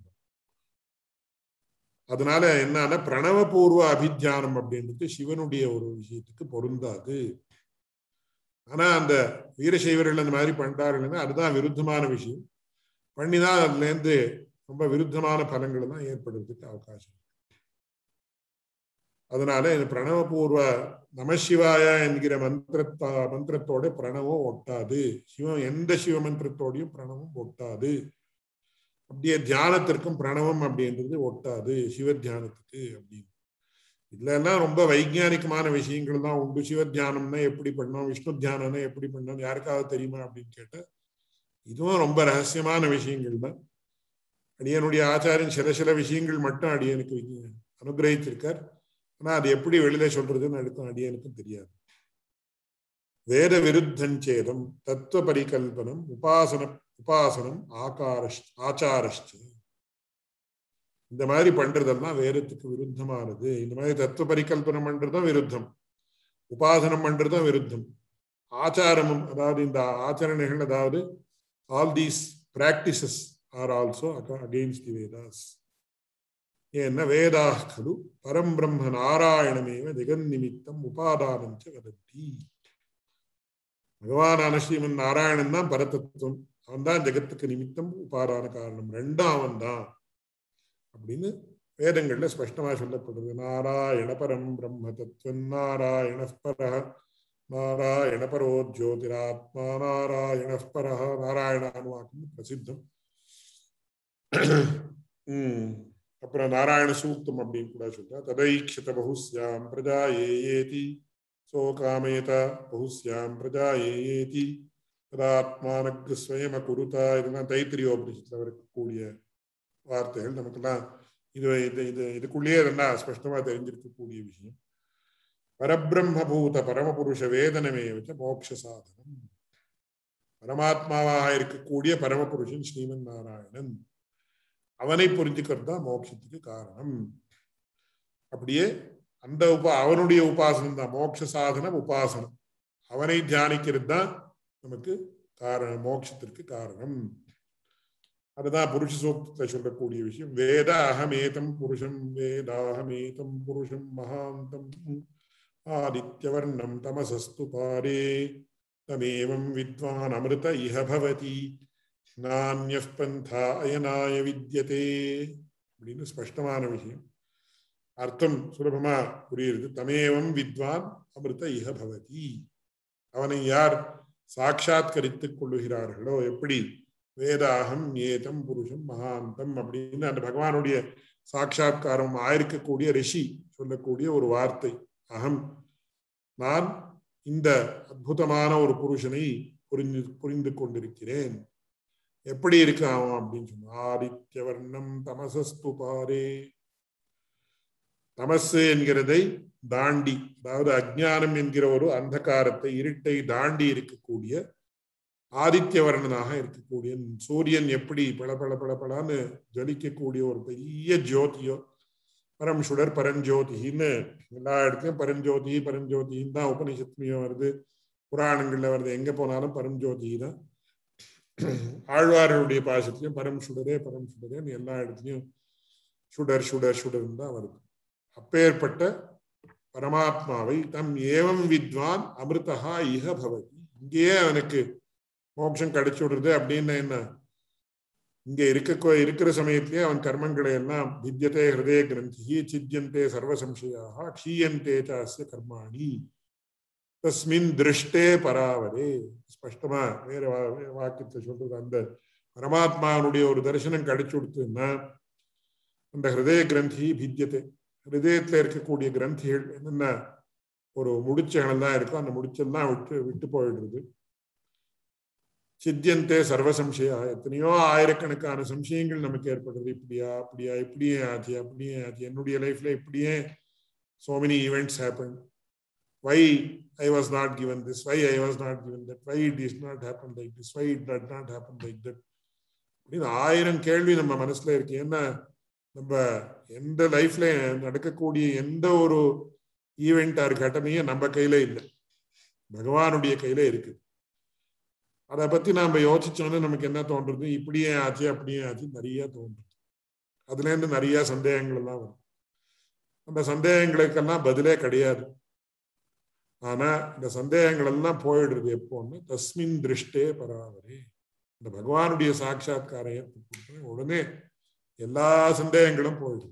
அதனால என்னன்னா பிரணவபூர்வ அபித்தியானம் அப்படின்றது சிவனுடைய ஒரு விஷயத்துக்கு பொருந்தாது ஆனா அந்த வீரசைவர்கள் அந்த மாதிரி பண்றாருன்னா அதுதான் விருத்தமான விஷயம் பண்ணிதான் அதுல இருந்து ரொம்ப விருத்தமான பலன்கள் தான் ஏற்படுறதுக்கு அவகாசம் அதனால இந்த பிரணவபூர்வ நமசிவாய என்கிற மந்திரத்தா மந்திரத்தோட பிரணவம் ஒட்டாது சிவம் எந்த சிவ மந்திரத்தோடையும் பிரணவம் ஒட்டாது அப்படியே தியானத்திற்கும் பிரணவம் அப்படின்றது ஒட்டாது சிவ தியானத்துக்கு அப்படின்னு இல்லைன்னா ரொம்ப வைஜானிகமான விஷயங்கள் தான் உண்டு சிவ தியானம்னா எப்படி பண்ணோம் விஷ்ணு தியானம்னா எப்படி பண்ணோம் யாருக்காவது தெரியுமா அப்படின்னு கேட்ட இதுவும் ரொம்ப ரகசியமான விஷயங்கள் தான் அடியனுடைய ஆச்சாரியன் சில சில விஷயங்கள் மட்டும் அடியனுக்கு அனுகிரகிச்சிருக்கார் ஆனா அது எப்படி வெளியில சொல்றதுன்னு அடுத்த அடியனுக்கும் தெரியாது வேத விருத்தஞ்சேதம் தத்துவ பரிகல்பனம் உபாசன உபாசனம் ஆகாரஷ் ஆச்சாரஷ்ட இந்த மாதிரி பண்றதெல்லாம் வேதத்துக்கு விருத்தமானது இந்த மாதிரி தத்துவ பரிகல்பனம் பண்றதும் விருத்தம் உபாசனம் பண்றதும் விருத்தம் ஆச்சாரமும் அதாவது இந்த ஆச்சரணைகள் அதாவது all these practices are also against the Vedas ஏன்னா வேதா கலு பரம் பிரம்ம நாராயணமேவ ஜெகன் நிமித்தம் உபாதானம் ச வதந்தி பகவானான ஸ்ரீமன் நாராயணன் தான் பரதத்துவம் அவன் தான் ஜெகத்துக்கு நிமித்தம் உபாதான காரணம் ரெண்டும் அவன் தான் அப்படின்னு வேதங்கள்ல ஸ்பஷ்டமா சொல்லப்படுது நாராயண பரம் பிரம்ம தத்துவம் நாராயண பர நாராயண பரோ ஜோதிராத்மா நாராயண பர நாராயணானுவாக்கம் பிரசித்தம் உம் அப்புறம் நாராயண சூக்தம் அப்படின்னு கூட சொல்றா ததைக்ஷத பகுஸ்யாம் பிரஜா ஏயேதி சோகாமேத பகுஸ்யாம் பிரஜா ஏயேதி ததாத்மானக்கு ஸ்வயம் குருதா இதெல்லாம் தைத்திரியோபனிஷத்துல இருக்கக்கூடிய வார்த்தைகள் நமக்கெல்லாம் இது இது இது இதுக்குள்ளேயே இதெல்லாம் ஸ்பஷ்டமா தெரிஞ்சிருக்கக்கூடிய விஷயம் பரபிரம்மபூத பரமபுருஷ வேதனமே வச்ச மோட்ச சாதனம் பரமாத்மாவாக இருக்கக்கூடிய பரமபுருஷன் ஸ்ரீமன் நாராயணன் அவனை புரிஞ்சுக்கிறது தான் மோட்சத்துக்கு காரணம் அப்படியே அந்த உபா அவனுடைய உபாசனம் தான் மோட்ச சாதனம் உபாசனம் அவனை தியானிக்கிறது தான் நமக்கு காரணம் மோட்சத்திற்கு காரணம் அதுதான் புருஷ சூக்தத்தை சொல்லக்கூடிய விஷயம் வேத அகமேதம் புருஷம் வேதாகமேதம் புருஷம் மகாந்தம் ஆதித்யவர்ணம் தமசஸ்து பாரே தமேவம் வித்வான் அமிர்த இஹ பவதி நானிய பந்தா அயனாய வித்தியதே அப்படின்னு ஸ்பஷ்டமான விஷயம் அர்த்தம் சுலபமா புரியுது தமேவம் வித்வான் அமிர்த இஹ பவதி அவனை யார் சாட்சாத்கரித்துக் கொள்ளுகிறார்களோ எப்படி வேதாகம் ஏதம் புருஷம் மகாந்தம் அப்படின்னு அந்த பகவானுடைய சாட்சா்காரம் ஆயிருக்கக்கூடிய ரிஷி சொல்லக்கூடிய ஒரு வார்த்தை அகம் நான் இந்த அற்புதமான ஒரு புருஷனை புரிந்து புரிந்து கொண்டிருக்கிறேன் எப்படி இருக்கு அவன் அப்படின்னு சொன்னா ஆதித்யவர்ணம் தமசஸ்து பாரே தமசு என்கிறதை தாண்டி அதாவது அஜ்ஞானம் என்கிற ஒரு அந்தகாரத்தை இருட்டை தாண்டி இருக்கக்கூடிய ஆதித்யவர்ணனாக இருக்கக்கூடிய சூரியன் எப்படி பல பல பல பலான்னு ஜலிக்கக்கூடிய ஒரு பெரிய ஜோதியோ பரம் சுடர் பரஞ்சோதின்னு எல்லா இடத்துலயும் பரஞ்சோதி பரஞ்சோதின்னு தான் உபனிஷத்துலயும் வருது புராணங்கள்ல வருது எங்க போனாலும் பரஞ்சோதி தான் ஆழ்வார்களுடைய பாசத்திலையும் பரம் சுடரே பரம் சுடரேன்னு எல்லா இடத்துலயும் சுடர் சுடர் சுடர்னு தான் வருது அப்பேற்பட்ட பரமாத்மாவை தம் ஏவம் வித்வான் அமிர்தகா இஹ பவதி இங்கேயே அவனுக்கு மோட்சம் கிடைச்சு விடுறது அப்படின்னு என்ன இங்க இருக்க இருக்கிற சமயத்திலே அவன் கர்மங்களை எல்லாம் வித்தியதே ஹிருதய கிரந்தி சித்தியந்தே சர்வசம்சயாக க்ஷீயந்தே சாஸ்ய கர்மாணி தஸ்மின் திருஷ்டே பராவரே ஸ்பஷ்டமா வேற வாக்கியத்தை சொல்றது அந்த பரமாத்மாவுடைய ஒரு தரிசனம் கிடைச்சு கொடுத்துன்னா அந்த ஹிருதய கிரந்தி பித்தியத்தை ஹிருதயத்துல இருக்கக்கூடிய கிரந்திகள் என்னென்ன ஒரு முடிச்சுகள் தான் இருக்கும் அந்த முடிச்செல்லாம் விட்டு விட்டு போயிடுறது சித்தியந்தே சர்வசம்சயா எத்தனையோ ஆயிரக்கணக்கான சம்சயங்கள் நமக்கு ஏற்படுறது இப்படியா அப்படியா இப்படியே ஆச்சு அப்படியே ஆச்சு என்னுடைய லைஃப்ல இப்படியே so many events happen why I was not given this why I was not given that why it is not happen like this why it did not happen like that அப்படின்னு ஆயிரம் கேள்வி நம்ம மனசுல இருக்கு ஏன்னா நம்ம எந்த லைஃப்ல நடக்கக்கூடிய எந்த ஒரு ஈவெண்ட் ஆர் கட்டணையும் நம்ம கையில இல்லை பகவானுடைய கையில இருக்கு அதை பத்தி நாம யோசிச்சோன்னு நமக்கு என்ன தோன்றது இப்படியே ஆச்சு அப்படியே ஆச்சு நிறைய தோன்றுது அதுல இருந்து நிறைய சந்தேகங்கள் எல்லாம் வரும் அந்த சந்தேகங்களுக்கெல்லாம் பதிலே கிடையாது ஆனா இந்த சந்தேகங்கள் எல்லாம் போயிடுறது எப்போன்னு தஸ்மின் திருஷ்டே பராவரே இந்த பகவானுடைய சாட்சா்காரம் ஏற்பட்டு உடனே எல்லா சந்தேகங்களும் போயிடுது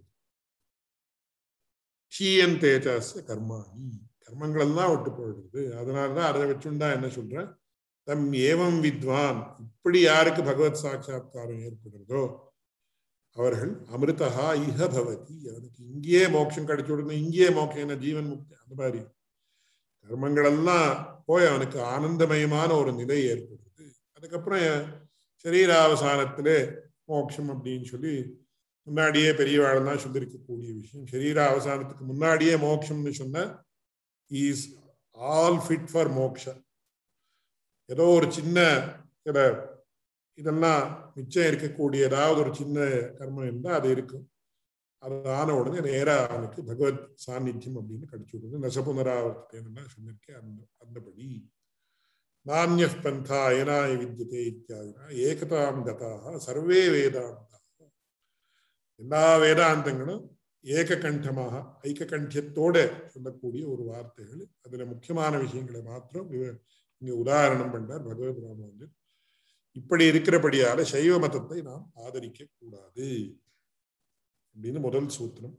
ஷீயன் தேஜாஸ் கர்மாணி கர்மங்கள் எல்லாம் விட்டு போயிடுது அதனாலதான் அதை வச்சுண்டா என்ன சொல்றேன் தம் ஏவம் வித்வான் இப்படி யாருக்கு பகவத் சாட்சா்காரம் ஏற்படுறதோ அவர்கள் அமிர்தகா இஹ பவதி அவனுக்கு இங்கேயே மோட்சம் கிடைச்சு விடணும் இங்கேயே மோட்சம் என்ன ஜீவன் முக்தி அந்த மாதிரி கர்மங்கள் எல்லாம் போய் அவனுக்கு ஆனந்தமயமான ஒரு நிலை ஏற்படுது அதுக்கப்புறம் சரீராவசானத்திலே மோட்சம் அப்படின்னு சொல்லி முன்னாடியே பெரியவாழ்தான் சொல்லியிருக்கக்கூடிய விஷயம் சரீர அவசானத்துக்கு முன்னாடியே மோட்சம்னு சொன்ன இஸ் ஆல் ஃபிட் ஃபார் மோக்ஷ ஏதோ ஒரு சின்ன சில இதெல்லாம் மிச்சம் இருக்கக்கூடிய ஏதாவது ஒரு சின்ன கர்மம் இருந்தால் அது இருக்கும் அது ஆன உடனே நேரா அவனுக்கு பகவத் சாநித்தியம் அப்படின்னு கிடைச்சு விடுது நசபுனராவர்த்தேன்னு சொல்லியிருக்கேன் அந்த அந்தபடி நானிய பந்தா ஏனாய வித்தியதே இத்தியாதினா ஏகதாம் கதாக சர்வே வேதாந்தா எல்லா வேதாந்தங்களும் ஏககண்டமாக ஐக்ககண்டியத்தோட சொல்லக்கூடிய ஒரு வார்த்தைகள் அதுல முக்கியமான விஷயங்களை மாத்திரம் இவ- இங்க உதாரணம் பண்றார் பகவத் ராமானுஜர் இப்படி இருக்கிறபடியால சைவ மதத்தை நாம் ஆதரிக்க கூடாது அப்படின்னு முதல் சூத்திரம்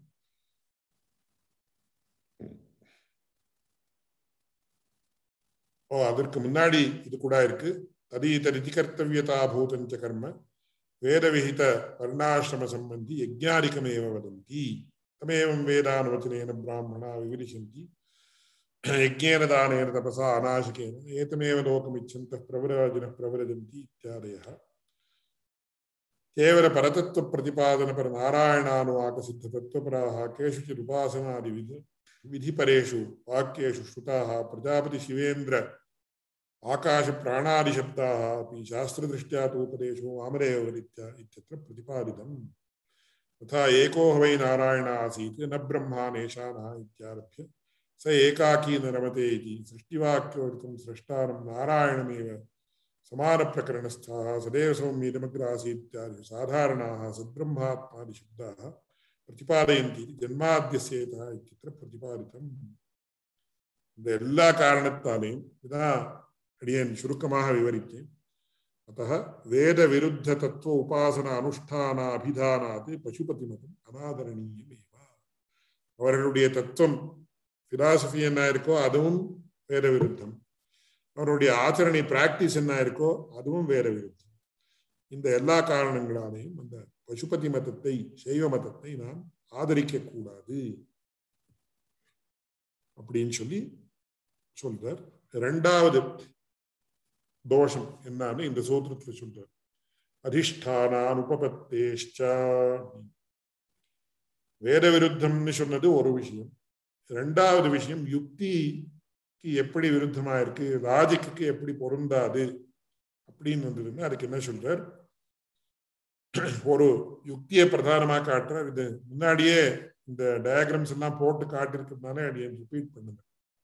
ஓ அதற்கு முன்னாடி இது கூட இருக்கு ததீத ரிதி கர்த்தவியதா பூதஞ்ச கர்ம வேத விஹித வர்ணாசிரம சம்பந்தி யஜ்ஞானிகமேவ வதந்தி தமேவம் வேதானுவச்சனேன பிராமணா விவிரிசந்தி यज्ञेन दानेन तपसा अनाशकेन एतमेव लोकमिच्छन्तः प्रवराजिनः प्रवरजन्ति इत्यादयः केवल परतत्व प्रतिपादन पर नारायणानुवाक सिद्ध तत्वपराः केषुचित् उपासनादिविध विधिपरेषु वाक्येषु श्रुताः प्रजापति शिवेन्द्र आकाश प्राणादिशब्दाः अपि शास्त्रदृष्ट्या तु उपदेशो वामदेवरित्या इत्यत्र प्रतिपादितम् तथा एको वै नारायण आसीत् न ब्रह्मा नेशानः इत्यारभ्य स एकाकी न रमते इति सृष्टिवाक्योदितं स्रष्टारं नारायणमेव समानप्रकरणस्थाः सदैव सौम्येदमग्रासीत्यादि साधारणाः सद्ब्रह्मात्मादिशब्दाः प्रतिपादयन्ति इति जन्माद्यस्येतः इत्यत्र प्रतिपादितम् இந்த எல்லா காரணத்தாலையும் இதான் அடியேன் சுருக்கமாக விவரித்தேன் அத்தः வேத விருத்த தத்துவ உபாசன அனுஷ்டான அபிதானாத் பசுபதி மதம் அனாதரணீயமேவா அவர்களுடைய தத்துவம் பிலாசபி என்ன இருக்கோ அதுவும் வேத விருத்தம் அவருடைய ஆச்சரணை பிராக்டிஸ் என்ன இருக்கோ அதுவும் வேற விருத்தம் இந்த எல்லா காரணங்களாலையும் அந்த பசுபதி மதத்தை சைவ மதத்தை நாம் ஆதரிக்க கூடாது அப்படின்னு சொல்லி சொல்றார் இரண்டாவது தோஷம் என்னன்னு இந்த சூத்திரத்துல சொல்றார் அதிஷ்டானான் உபபத்தேஷ்ச வேத விருத்தம்னு சொன்னது ஒரு விஷயம் ரெண்டாவது விஷயம் யுக்திக்கு எப்படி விருத்தமா இருக்கு லாஜிக்கு எப்படி பொருந்தாது அப்படின்னு வந்ததுன்னா அதுக்கு என்ன சொல்றார் ஒரு யுக்தியை பிரதானமா காட்டுறார் இது முன்னாடியே இந்த டயக்ராம்ஸ் எல்லாம் போட்டு காட்டிருக்கிறதுனால அது ரிப்பீட் பண்ணுங்க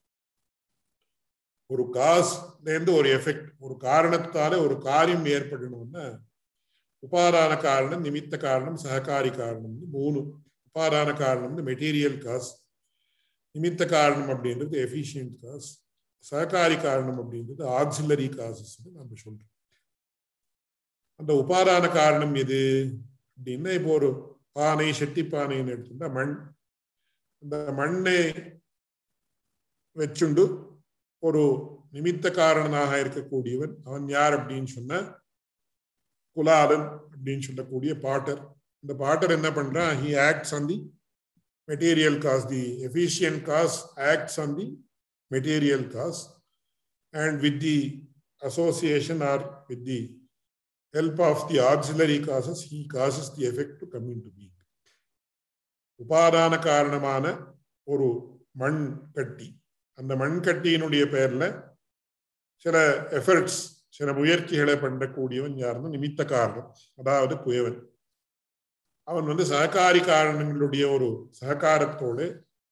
ஒரு காஸ்லேருந்து ஒரு எஃபெக்ட் ஒரு காரணத்தால ஒரு காரியம் ஏற்படணும்னா உபாதான காரணம் நிமித்த காரணம் சககாரி காரணம்னு மூணு உபாதான காரணம் மெட்டீரியல் காஸ் நிமித்த காரணம் அப்படின்றது எஃபிஷியன்ட் காஸ் சககாரி காரணம் அப்படின்றது ஆக்சிலரி காசஸ் நம்ம சொல்றோம் அந்த உபாதான காரணம் எது அப்படின்னா இப்போ ஒரு பானை செட்டி பானைன்னு எடுத்துட்டா மண் அந்த மண்ணை வச்சுண்டு ஒரு நிமித்த காரணனாக இருக்கக்கூடியவன் அவன் யார் அப்படின்னு சொன்ன குலாலன் அப்படின்னு சொல்லக்கூடிய பாட்டர் இந்த பாட்டர் என்ன பண்றான் he acts on the material cause, the efficient cause acts on the material cause, and with the association or with the help of the auxiliary causes, he causes the effect to come into being. உபாதான காரணமான ஒரு மண் கட்டி அந்த மண் கட்டியினுடைய பெயர்ல சில efforts சில முயற்சிகளை பண்ணக்கூடியவன் யாருன்னு நிமித்த காரணம் அதாவது குயவன் அவன் வந்து சககாரி காரணங்களுடைய ஒரு சககாரத்தோடு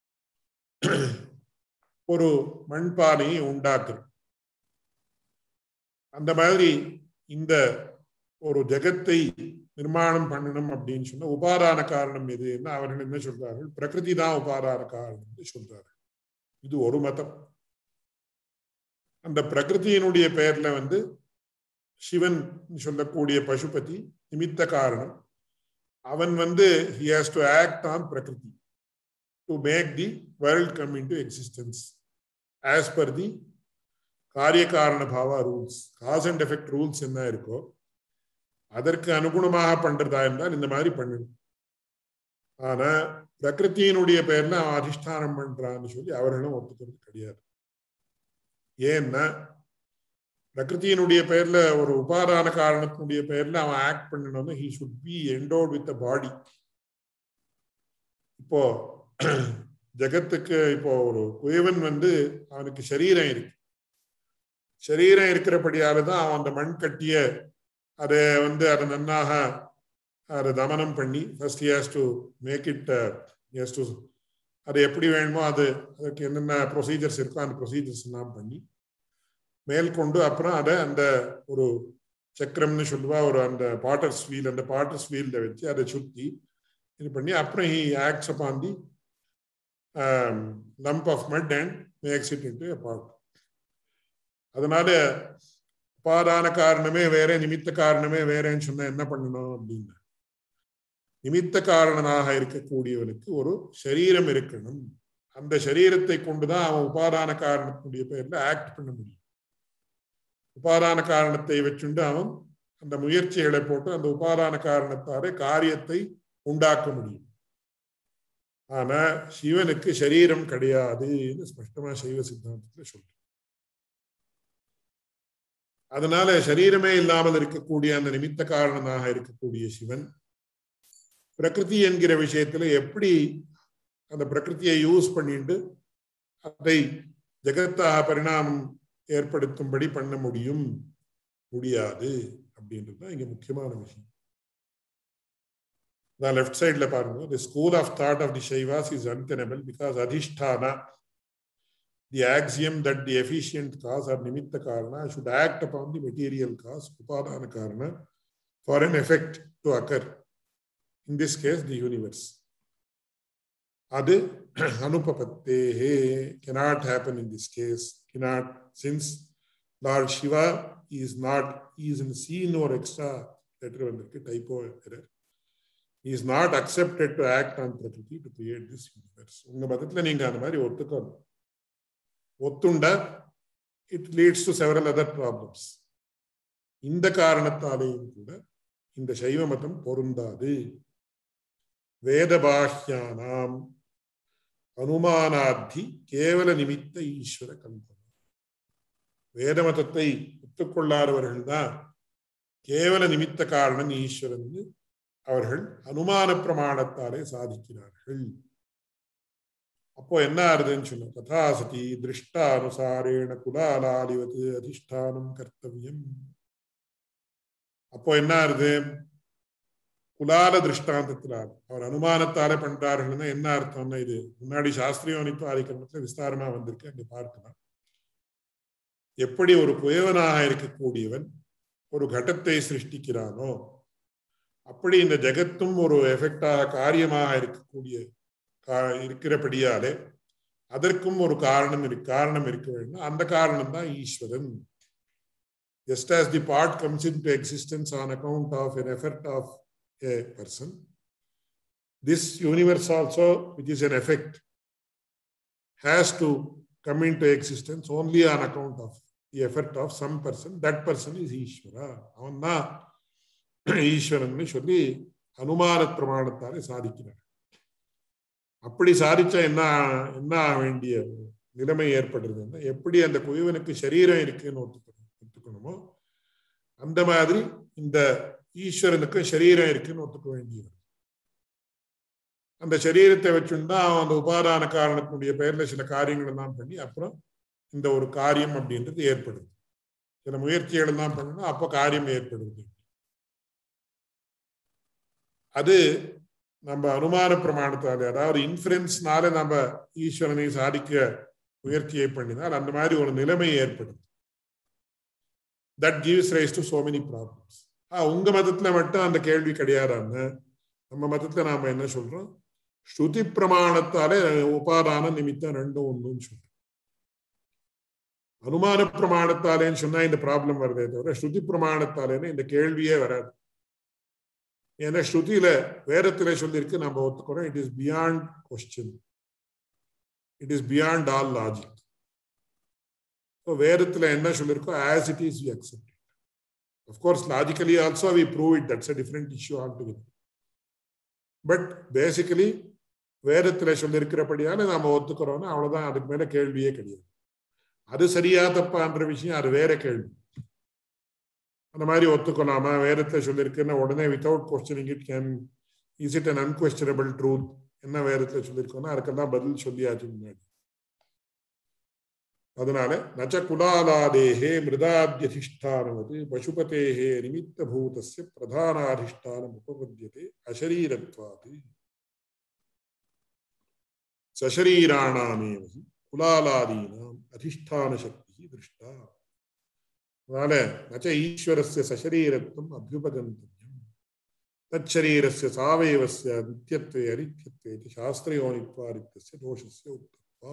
ஒரு மண்பானையை உண்டாக்குறான் அந்த மாதிரி இந்த ஒரு ஜெகத்தை நிர்மாணம் பண்ணணும் அப்படின்னு சொன்ன உபாதான காரணம் எதுன்னா அவர்கள் என்ன சொல்றார்கள் பிரகிருதி தான் உபாதான காரணம் சொல்றார்கள் இது ஒரு மதம் அந்த பிரகிருதியினுடைய பெயர்ல வந்து சிவன் சொல்லக்கூடிய பசுபதி நிமித்த காரணம் அவன் வந்து he has to act on prakriti to make the world come into existence as per the காரிய காரண பாவா rules cause and effect rules என்ன இருக்கோ அதற்கு அனுகுணமாக பண்றதா இருந்தால் இந்த மாதிரி பண்ணணும் ஆனா பிரகிருத்தியினுடைய பெயர்ல அவன் அதிஷ்டானம் பண்றான்னு சொல்லி அவர்களும் ஒத்துக்கிறது கிடையாது ஏன்னா பிரகிருத்தியினுடைய பெயர்ல ஒரு உபாதான காரணத்தினுடைய பெயர்ல அவன் ஆக்ட் பண்ணணும்னா he should be endowed with body இப்போ ஜெகத்துக்கு இப்போ ஒரு குயவன் வந்து அவனுக்கு சரீரம் இருக்கு சரீரம் இருக்கிறபடியால தான் அவன் அந்த மண் கட்டிய அதை வந்து அதை நன்னாக அதை தமனம் பண்ணி first has to make it has to அது எப்படி வேணுமோ அது அதுக்கு என்னென்ன ப்ரொசீஜர்ஸ் இருக்கோ அந்த ப்ரொசீஜர்ஸ் எல்லாம் பண்ணி மேற்கொண்டு அப்புறம் அதை அந்த ஒரு சக்கரம்னு சொல்லுவா ஒரு அந்த பாட்டர்ஸ் வீல் அந்த பாட்டர்ஸ் வீல்ல வச்சு அதை சுத்தி இது பண்ணி அப்புறம் he acts upon the lump of mud and makes it into pot அதனால உபாதான காரணமே வேற நிமித்த காரணமே வேறேன்னு சொன்னா என்ன பண்ணணும் அப்படின்னு நிமித்த காரணனாக இருக்கக்கூடியவனுக்கு ஒரு சரீரம் இருக்கணும் அந்த சரீரத்தை கொண்டுதான் அவன் உபாதான காரணத்தினுடைய பேர்ல ஆக்ட் பண்ண முடியும் உபாதான காரணத்தை வச்சுண்டு அவன் அந்த முயற்சிகளை போட்டு அந்த உபாதான காரணத்தாலே காரியத்தை உண்டாக்க முடியும் ஆனா சிவனுக்கு சரீரம் கிடையாதுன்னு ஸ்பஷ்டமா சைவ சித்தாந்தத்துல சொல்றேன் அதனால சரீரமே இல்லாமல் இருக்கக்கூடிய அந்த நிமித்த காரணனாக இருக்கக்கூடிய சிவன் பிரகிருதி என்கிற விஷயத்துல எப்படி அந்த பிரகிருத்தியை யூஸ் பண்ணிட்டு அதை ஜெகத்தாக பரிணாமம் ஏற்படுத்தும்படி பண்ண முடியும் முடியாது அப்படின்றது தான் இங்க முக்கியமான விஷயம் நான் லெஃப்ட் சைட்ல பாருங்க the school of thought of the Shaivas is untenable because அதிஷ்டான the axiom that the efficient cause or நிமித்த காரண should act upon the material cause உபாதான காரண for an effect to occur in this case the universe அது அனுபபத்தேஹே cannot happen in this case cannot since lord shiva is not is in seen or extra letter வந்திருக்கு typo error he is not accepted to act on prakriti to create this universe உங்க மதத்துல நீங்க அந்த மாதிரி ஒத்துக்கணும் ஒத்துண்டா it leads to several other problems இந்த காரணத்தாலேயும் கூட இந்த சைவ மதம் பொருந்தாது வேதபாஹ்யானாம் அனுமானாத்தி கேவல நிமித்த ஈஸ்வர கல்பனா வேத மதத்தை ஒத்துக்கொள்ளாதவர்கள் தான் கேவல நிமித்த காரணன் ஈஸ்வரன் அவர்கள் அனுமான பிரமாணத்தாலே சாதிக்கிறார்கள் அப்போ என்ன ஆறுதுன்னு சொன்ன கதாசதி திருஷ்டானுசாரேண குலாலாலிவது அதிஷ்டானம் கர்த்தவியம் அப்போ என்ன ஆறுது குலால திருஷ்டாந்தத்தினால் அவர் அனுமானத்தாலே பண்றார்கள்னா என்ன அர்த்தம்னா இது முன்னாடி சாஸ்திரியோனிப்பு ஆதிக்கிரமத்துல விஸ்தாரமா வந்திருக்கு அங்க பார்க்கலாம் எப்படி ஒரு குயவனாக இருக்கக்கூடியவன் ஒரு கடத்தை சிருஷ்டிக்கிறானோ அப்படி இந்த ஜெகத்தும் ஒரு எஃபெக்டாக காரியமாக இருக்கக்கூடிய இருக்கிறபடியாலே அதற்கும் ஒரு காரணம் இருக்கு காரணம் இருக்க வேண்டும் அந்த காரணம் தான் ஈஸ்வரன் just as the part comes into existence on account of an effort of a person. This universe also, which is an effect, has to come into existence only on account of the effort of some person. That person is Ishvara. அவன்னா ஈஸ்வரன் சொல்லி அனுமான பிரமாணத்தாலே சாதிக்கிறார் அப்படி சாதிச்சா என்ன என்ன வேண்டிய நிலைமை ஏற்படுறதுன்னா எப்படி அந்த குயவனுக்கு சரீரம் இருக்குன்னு ஒத்துக்கணும் ஒத்துக்கணுமோ அந்த மாதிரி இந்த ஈஸ்வரனுக்கு சரீரம் இருக்குன்னு ஒத்துக்க வேண்டியவர் அந்த சரீரத்தை வச்சுருந்தா அவன் அந்த உபாதான காரணத்தினுடைய பெயர்ல சில காரியங்கள் எல்லாம் பண்ணி அப்புறம் இந்த ஒரு காரியம் அப்படின்றது ஏற்படுது சில முயற்சிகள் எல்லாம் பண்ணணும் அப்போ காரியம் ஏற்படுது அது நம்ம அனுமான பிரமாணத்தாலே அதாவது இன்ஃபுரன்ஸ்னால நம்ம ஈஸ்வரனை சாதிக்க முயற்சியை பண்ணினால் அந்த மாதிரி ஒரு நிலைமை ஏற்படுது that gives rise to so many problems உங்க மதத்துல மட்டும் அந்த கேள்வி கிடையாதான்னு நம்ம மதத்துல நாம என்ன சொல்றோம் ஸ்ருதி பிரமாணத்தாலே உபாதான நிமித்தம் ரெண்டும் ஒன்றுன்னு சொல்றோம் அனுமான பிரமாணத்தாலேன்னு சொன்னா இந்த ப்ராப்ளம் வருதே தவிர ஸ்ருதி பிரமாணத்தாலேன்னு இந்த கேள்வியே வராது ஏன்னா ஸ்ருதியில வேதத்துல சொல்லியிருக்கு நம்ம ஒத்துக்கிறோம் it is beyond question it is beyond all logic வேதத்துல என்ன சொல்லியிருக்கோ as it is we accept Of course, logically also we prove it. That's a different issue altogether. But basically வேதத்துல சொல்லியிருக்கிறபடியால நாம ஒத்துக்கிறோம்னா அவ்வளவுதான் அதுக்கு மேல கேள்வியே கிடையாது அது சரியா தப்பான்ற விஷயம் அது வேற கேள்வி அந்த மாதிரி ஒத்துக்கலாமா வேதத்துல சொல்லியிருக்குன்னா உடனே without questioning it can is it an unquestionable truth என்ன வேதத்துல சொல்லியிருக்கோம்னா அதுக்கெல்லாம் பதில் சொல்லியாச்சு முன்னாடி அதனால நச்ச குலாலாதேகே மிருதாத்தியதிஷ்டானவது பசுபதேகே நிமித்த பூதஸ்ய பிரதானாதிஷ்டானம் உபபத்தியதே அசரீரத்வாது சசரீராணாமேவ குலாலாதீனாம் அதிஷ்டான சக்தி திருஷ்டா அதனால நச்ச ஈஸ்வரஸ்ய சசரீரத்துவம் அபியுபகந்தவியம் தச்சரீரஸ்ய சாவயவஸ்ய நித்தியத்வே அனித்தியத்வே இது சாஸ்திரயோனித்வாரித்தஸ்ய தோஷஸ்ய உத்தத்வா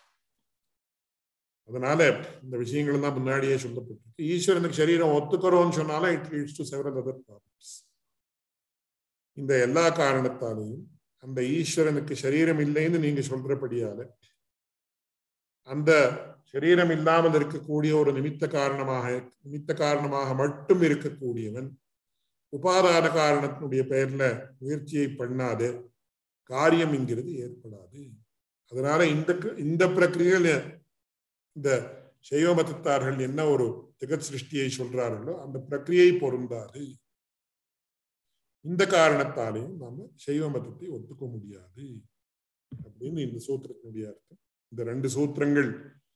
அதனால இந்த விஷயங்கள் தான் முன்னாடியே சொல்லப்பட்டிருக்கு ஈஸ்வரனுக்கு சரீரம் ஒத்துக்கிறோம்னு சொன்னாலும் it leads to several other problems இந்த எல்லா காரணத்தாலையும் அந்த ஈஸ்வரனுக்கு சரீரம் இல்லைன்னு நீங்க சொல்றபடியால அந்த சரீரம் இல்லாமல் இருக்கக்கூடிய ஒரு நிமித்த காரணமாக நிமித்த காரணமாக மட்டும் இருக்கக்கூடியவன் உபாதான காரணத்தினுடைய பெயர்ல முயற்சியை பண்ணாது காரியம் என்கிறது ஏற்படாது அதனால இந்த இந்த பிரக்கிரியில் இந்த சைவ மதத்தார்கள் என்ன ஒரு ஜெகத் சிருஷ்டியை சொல்றார்களோ அந்த பிரக்கிரியை பொருந்தாது இந்த காரணத்தாலேயும் நாம சைவ மதத்தை ஒத்துக்க முடியாது அப்படின்னு இந்த சூத்திரத்தினுடைய அர்த்தம் இந்த ரெண்டு சூத்திரங்கள்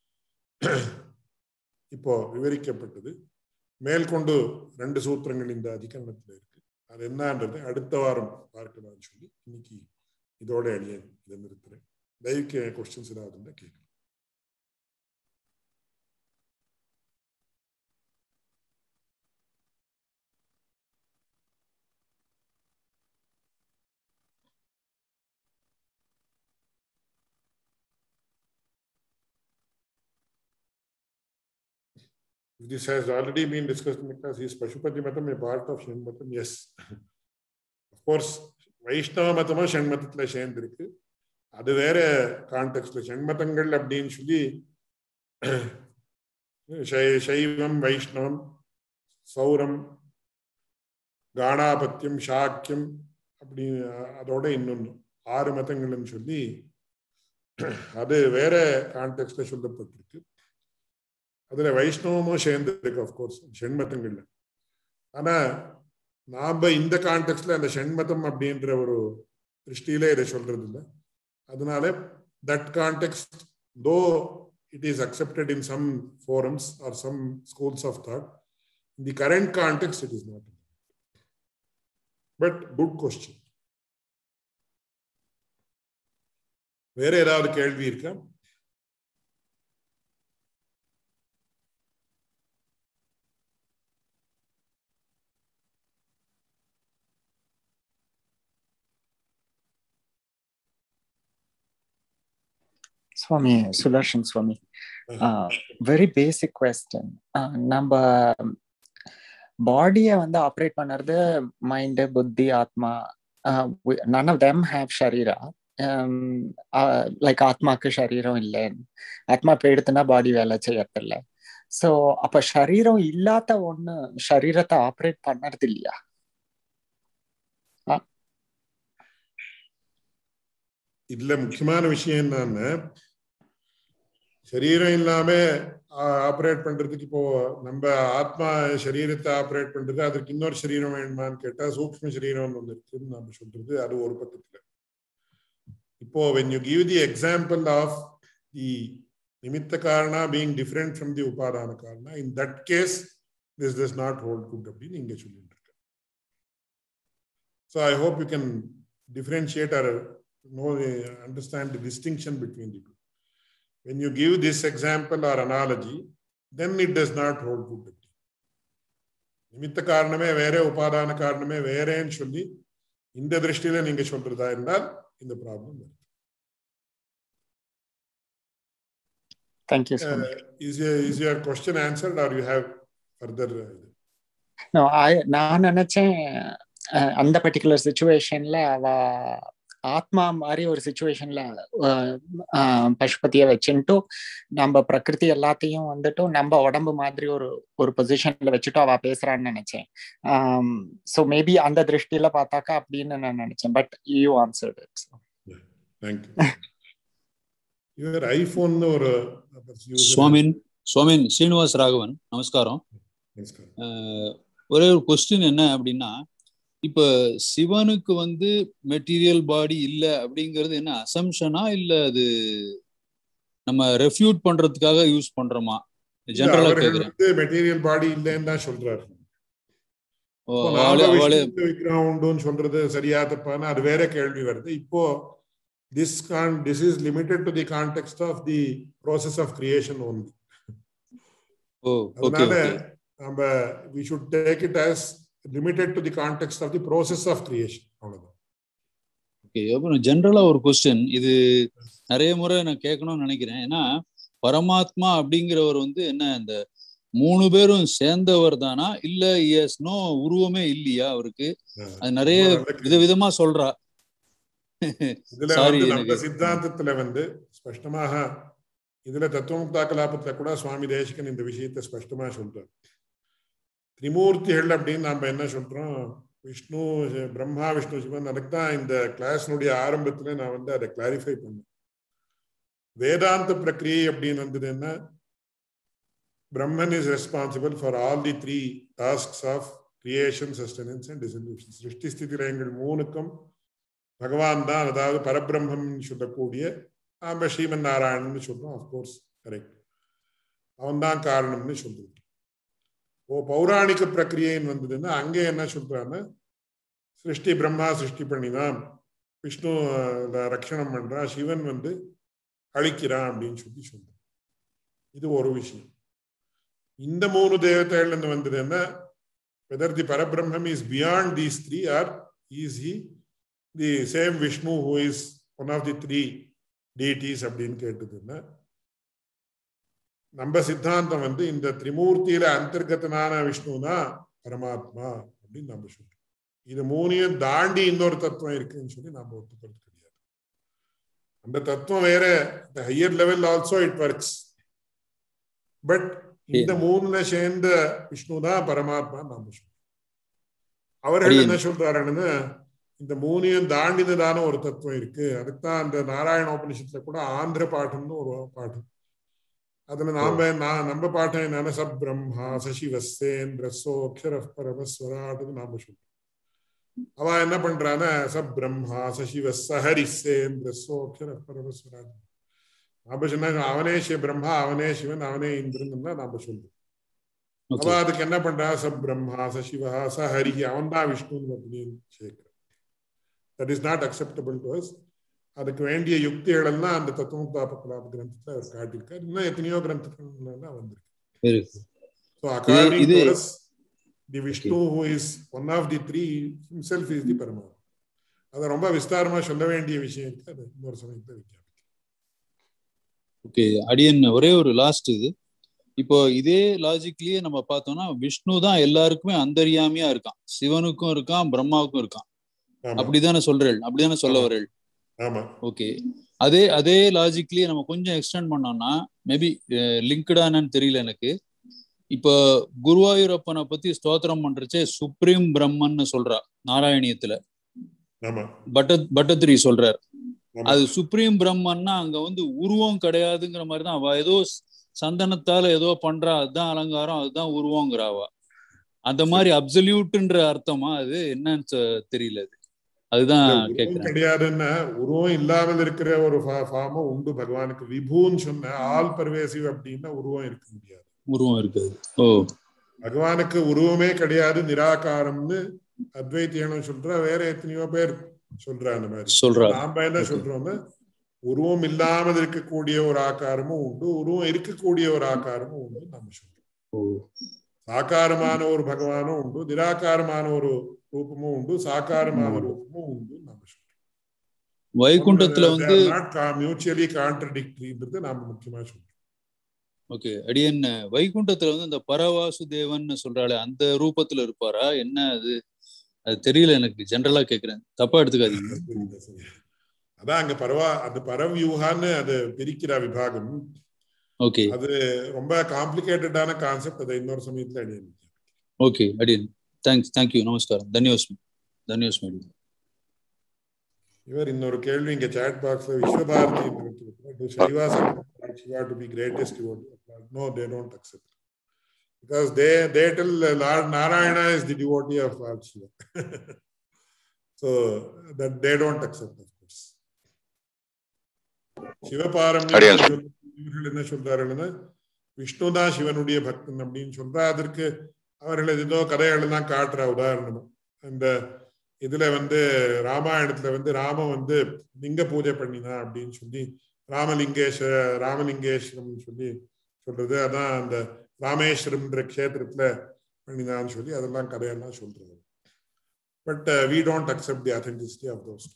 இப்போ விவரிக்கப்பட்டது மேற்கொண்டு ரெண்டு சூத்திரங்கள் இந்த அதிகரணத்துல இருக்கு அது என்னன்றது அடுத்த வாரம் பார்க்கலாம்னு சொல்லி இன்னைக்கு இதோட அழிய இதை நிறுத்துறேன் தயவுக்கு கொஸ்டின்ஸ் ஏதாவது இருந்தா கேட்கலாம் This has already been discussed in the class. Is Pashupati Matam a part of Shen Matam? Yes. of course, வைஷ்ணவ மதமும் ஷண்மதத்துல சேர்ந்திருக்கு அது வேற கான்டெக்ட்ல ஷண்மதங்கள் அப்படின்னு சொல்லி சைவம் வைஷ்ணவம் சௌரம் காணாபத்தியம் சாக்கியம் அப்படி அதோட இன்னொன்னு ஆறு மதங்கள்னு சொல்லி அது வேற கான்டெக்ட்ல சொல்லப்பட்டிருக்கு அதுல வைஷ்ணவமும் சேர்ந்து இருக்கு அஃப்கோர்ஸ் ஷெண்மதங்கள்ல ஆனா நாம இந்த கான்டெக்ட்ல அந்த ஷெண்மதம் அப்படின்ற ஒரு திருஷ்டியில இதை சொல்றது இல்லை அதனால that context though it is accepted in some forums or some schools of thought in the current context it is not but good question வேற ஏதாவது கேள்வி இருக்கா swami Sudarshan swami very basic question நம்ம பாடியை வந்து ஆப்ரேட் பண்ணுறது மைண்டு புத்தி ஆத்மா நன் ஆஃப் தெம் ஹேவ் ஷரீரா லைக் ஆத்மாக்கு சரீரம் இல்லை ஆத்மா இப்போ எடுத்துனா பாடி வேலை செய்யறதில்ல ஸோ அப்ப சரீரம் இல்லாத ஒண்ணு சரீரத்தை ஆப்ரேட் பண்ணறது இல்லையா இதுல முக்கியமான விஷயம் என்னன்னா சரீரம் இல்லாம ஆப்ரேட் பண்றதுக்கு இப்போ நம்ம ஆத்மா சரீரத்தை ஆப்ரேட் பண்றது அதற்கு இன்னொரு சரீரம் வேணுமான்னு கேட்டா சூக்ம சரீரம் ஒன்று இருக்குன்னு நம்ம சொல்றது அது ஒரு பக்கத்துல இப்போ when you give the example of the நிமித்த காரணா பீங் டிஃப்ரெண்ட் ஃப்ரம் தி உபாதான காரணா in that case this does not hold good அப்படின்னு நீங்க சொல்லிட்டு இருக்க so I hope you can differentiate or know understand the distinction between the two when you give this example or analogy then it does not hold good நிமித்த காரணமே வேற உபாதான காரணமே வேறேன்னு சொல்லி இந்த திருஷ்டியில நீங்க சொல்றதா இருந்தால் இந்த ப்ராப்ளம் வருது Thank you. Uh, is, your, is your question answered or you have further? No, I நான் நினைச்சேன் அந்த பர்டிகுலர் சுச்சுவேஷன்ல அவ ஆத்மா மாதிரி ஒரு சுச்சுவேஷன்ல பசுபதிய வச்சுட்டு நம்ம பிரகிருதி எல்லாத்தையும் வந்துட்டு நம்ம உடம்பு மாதிரி ஒரு ஒரு பொசிஷன்ல வச்சுட்டு அவ பேசுறான்னு நினைச்சேன் ஸோ மேபி அந்த திருஷ்டியில பார்த்தாக்கா அப்படின்னு நான் நினைச்சேன் பட் யூ ஆன்சர் இவர் ஐபோன் ஒரு சுவாமின் சுவாமின் ஸ்ரீனிவாஸ் ராகவன் நமஸ்காரம் ஒரே ஒரு கொஸ்டின் என்ன அப்படின்னா இப்ப சிவனுக்கு வந்து மெட்டீரியல் பாடி இல்ல அப்படிங்கிறது என்ன அசம்ஷனா இல்ல அது நம்ம ரெஃப்யூட் பண்றதுக்காக யூஸ் பண்றோமா ஜெனரலா அவர்கள் கேக்குறேன் வந்து மெட்டீரியல் பாடி இல்லைன்னு தான் சொல்றாரு ஓ, இப்போ அவளே நாம அவளே விஷ்ணுவுக்கு விக்கிரகம் உண்டுன்னு சொல்றது சரியா தப்பான்னு அது வேற கேள்வி வருது இப்போ this con this is limited to the context of the process of creation only oh okay அதனால ஓகே நம்ம we should take it as limited to the context of the process of creation அவ்வளவுதான் okay அப்புறம் ஜென்ரலா ஒரு question இது நிறைய முறை நான் கேட்கணும்னு நினைக்கிறேன் ஏன்னா பரமாத்மா அப்படிங்கிறவர் வந்து என்ன இந்த மூணு பேரும் சேர்ந்தவர் தானா இல்ல எஸ் நோ உருவமே இல்லையா அவருக்கு அது நிறைய விதவிதமா சொல்றா இதுல Sorry, வந்து நம்ம எனக்கு- சித்தாந்தத்துல வந்து ஸ்பஷ்டமாக இதுல தத்துவமுக்தா கலாபத்துல கூட சுவாமி தேசிகன் இந்த விஷயத்தை ஸ்பஷ்டமா சொல்றார் திரிமூர்த்திகள் அப்படின்னு நாம என்ன சொல்றோம் விஷ்ணு பிரம்மா விஷ்ணு சிவன் அதுக்கு தான் இந்த கிளாஸ்னுடைய ஆரம்பத்துல நான் வந்து அதை கிளாரிஃபை பண்ணேன் வேதாந்த பிரக்கிரியை அப்படின்னு வந்ததுன்னா Brahman is responsible for all the three tasks of creation sustenance and dissolution சிருஷ்டி ஸ்திதி லயங்கள் மூணுக்கும் பகவான் தான் அதாவது பரபிரம்மம் சொல்லக்கூடிய நாம ஸ்ரீமன் நாராயணன் சொல்றோம் அஃப்கோர்ஸ் கரெக்ட் அவன் தான் காரணம்னு சொல்றது ஓ பௌராணிக பிரக்கிரியைன்னு வந்ததுன்னா அங்கே என்ன சொல்றான்னா சிருஷ்டி பிரம்மா சிருஷ்டி பண்ணினான் விஷ்ணு அஹ், ரக்ஷணம் பண்றான் சிவன் வந்து அழிக்கிறான் அப்படின்னு சொல்லி சொல்றான் இது ஒரு விஷயம் இந்த மூணு தேவதைகள் இருந்து வந்ததுன்னா வெதர் தி பரபிரம்மம் is beyond these three or is he the same Vishnu who is one of the three deities அப்படின்னு கேட்டதுன்னா நம்ம சித்தாந்தம் வந்து இந்த திரிமூர்த்தியில அந்தர்கத்தனான விஷ்ணு தான் பரமாத்மா அப்படின்னு நம்ம சொல்றோம் இது மூணையும் தாண்டி இன்னொரு தத்துவம் இருக்குன்னு சொல்லி நம்ம ஒத்துக்கிறது கிடையாது அந்த தத்துவம் வேற higher level also it works but இந்த மூணுல சேர்ந்த விஷ்ணு தான் பரமாத்மா நாம சொல்றோம் அவர்கள் என்ன சொல்றாருன்னு இந்த மூணையும் தாண்டினதான ஒரு தத்துவம் இருக்கு அதுக்கு தான் அந்த நாராயண உபனிஷத்துல கூட ஆந்திர பாட்டுன்னு ஒரு பாட்டு அதுல நாம நான் நம்ம பாட்டம் என்னன்னா சப் பிரம்மா சசிவசேந்திர சோக்ஷர பரமஸ்வராட்டுன்னு நாம சொல்றோம் அவ என்ன பண்றான்னா சப் பிரம்மா சசிவச ஹரிசேந்திர சோக்ஷர பரமஸ்வராட்டு நாம சொன்னா அவனே சிவ பிரம்மா அவனே சிவன் அவனே இந்திரன் தான் நாம சொல்றோம் அவ அதுக்கு என்ன பண்றா சப் பிரம்மா சசிவா ச ஹரி அவன் தான் விஷ்ணு அப்படின்னு சேர்க்கிறான் that is not acceptable to us அதுக்கு வேண்டிய யுக்திகள் எல்லாம் அந்த தத்துவமுக்தாப கலாப கிரந்தத்துல அவர் காட்டியிருக்காரு இன்னும் எத்தனையோ கிரந்தங்கள் எல்லாம் வந்திருக்கு so according to us the Vishnu who is one of the three himself is the பரமாத்மா அதை ரொம்ப விஸ்தாரமா சொல்ல வேண்டிய விஷயம் இருக்கு அது இன்னொரு சமயத்தை வித்தியாசம் ஓகே அடியன் ஒரே ஒரு லாஸ்ட் இது இப்போ இதே லாஜிக்லயே நம்ம பார்த்தோம்னா விஷ்ணு தான் எல்லாருக்குமே அந்தரியாமியா இருக்கான் சிவனுக்கும் இருக்கான் பிரம்மாவுக்கும் இருக்கான் அப்படிதானே சொல்றேன் அப்படிதானே சொல்ல வரேள் ஆமா ஓகே அதே அதே லாஜிக்லயே நம்ம கொஞ்சம் எக்ஸ்டெண்ட் பண்ணோம்னா மேபி லிங்க்டானு தெரியல எனக்கு இப்போ குருவாயூரப்பனை பத்தி ஸ்தோத்திரம் பண்றச்சே சுப்ரீம் பிரம்மன்னு சொல்றா நாராயணியத்துல பட்ட பட்டத்திரி சொல்றார் அது சுப்ரீம் பிரம்மன்னா அங்க வந்து உருவம் கிடையாதுங்கிற மாதிரி தான் அவ ஏதோ சந்தனத்தால ஏதோ பண்றா அதுதான் அலங்காரம் அதுதான் உருவங்கிறாவா அந்த மாதிரி அப்சல்யூட்ன்ற அர்த்தமா அது என்னன்னு தெரியல அது அதுதான் கேக்குறேன் கிடையாதுன்னா உருவம் இல்லாமல் இருக்கிற ஒரு ஃபார்மும் உண்டு பகவானுக்கு விபூன்னு சொன்ன ஆல் பர்வேசிவ் அப்படின்னா உருவம் இருக்க முடியாது உருவம் இருக்காது ஓ பகவானுக்கு உருவமே கிடையாது நிராகாரம்னு அத்வைத்தியானம் சொல்றா வேற எத்தனையோ பேர் சொல்றா அந்த மாதிரி சொல்றா நாம என்ன சொல்றோம்னா உருவம் இல்லாமல் இருக்கக்கூடிய ஒரு ஆக்காரமும் உண்டு உருவம் இருக்கக்கூடிய ஒரு ஆக்காரமும் உண்டு நம்ம சொல்றோம் சாக்காரமான ஒரு பகவானும் உண்டு நிராகாரமான ஒரு ரூபமும் உண்டு சாக்காரமான ரூபமும் உண்டு நம்ம சொல்றோம் வைகுண்டத்துல வந்து மியூச்சுவலி கான்ட்ரடிக்டரின்றது நாம முக்கியமா சொல்றோம் ஓகே அடியன் வைகுண்டத்துல வந்து இந்த பரவாசுதேவன் சொல்றாளே அந்த ரூபத்துல இருப்பாரா என்ன அது அது தெரியல எனக்கு ஜென்ரலா கேக்குறேன் தப்பா எடுத்துக்காதீங்க அதான் அங்க பரவா அந்த பரவியூகான்னு அது பிரிக்கிற விபாகம் ஓகே அது ரொம்ப காம்ப்ளிகேட்டடான கான்செப்ட் அதை இன்னொரு சமயத்துல அடியன் ஓகே அடியன் தேங்க்ஸ் தேங்க்யூ நமஸ்காரம் தன்யோஸ்மி தன்யோஸ்மி அடியன் இவர் இன்னொரு கேள்வி இங்க சாட் பாக்ஸ்ல Vishwabharati Srivas Shiva to be greatest devotee of Lord. No, they don't accept it. Because they they tell Lord Narayana is the devotee of Lord Shiva. So that they don't accept of course சிவபாரம்பரியம் அடியான் இவர்கள் என்ன சொல்றாருன்னா விஷ்ணு தான் சிவனுடைய பக்தன் அப்படின்னு சொல்றா அதற்கு அவர்கள் ஏதோ கதைகளெல்லாம் காட்டுற உதாரணம் அந்த இதுல வந்து ராமாயணத்துல வந்து ராமன் வந்து லிங்க பூஜை பண்ணினா அப்படின்னு சொல்லி ராமலிங்கேஸ்வர ராமலிங்கேஸ்வரம் சொல்லி சொல்றது அதான் அந்த ராமேஸ்வரம்ன்ற க்ஷேத்திரத்துல பண்ணினான்னு சொல்லி அதெல்லாம் கதையெல்லாம் சொல்றது but we don't accept the authenticity of those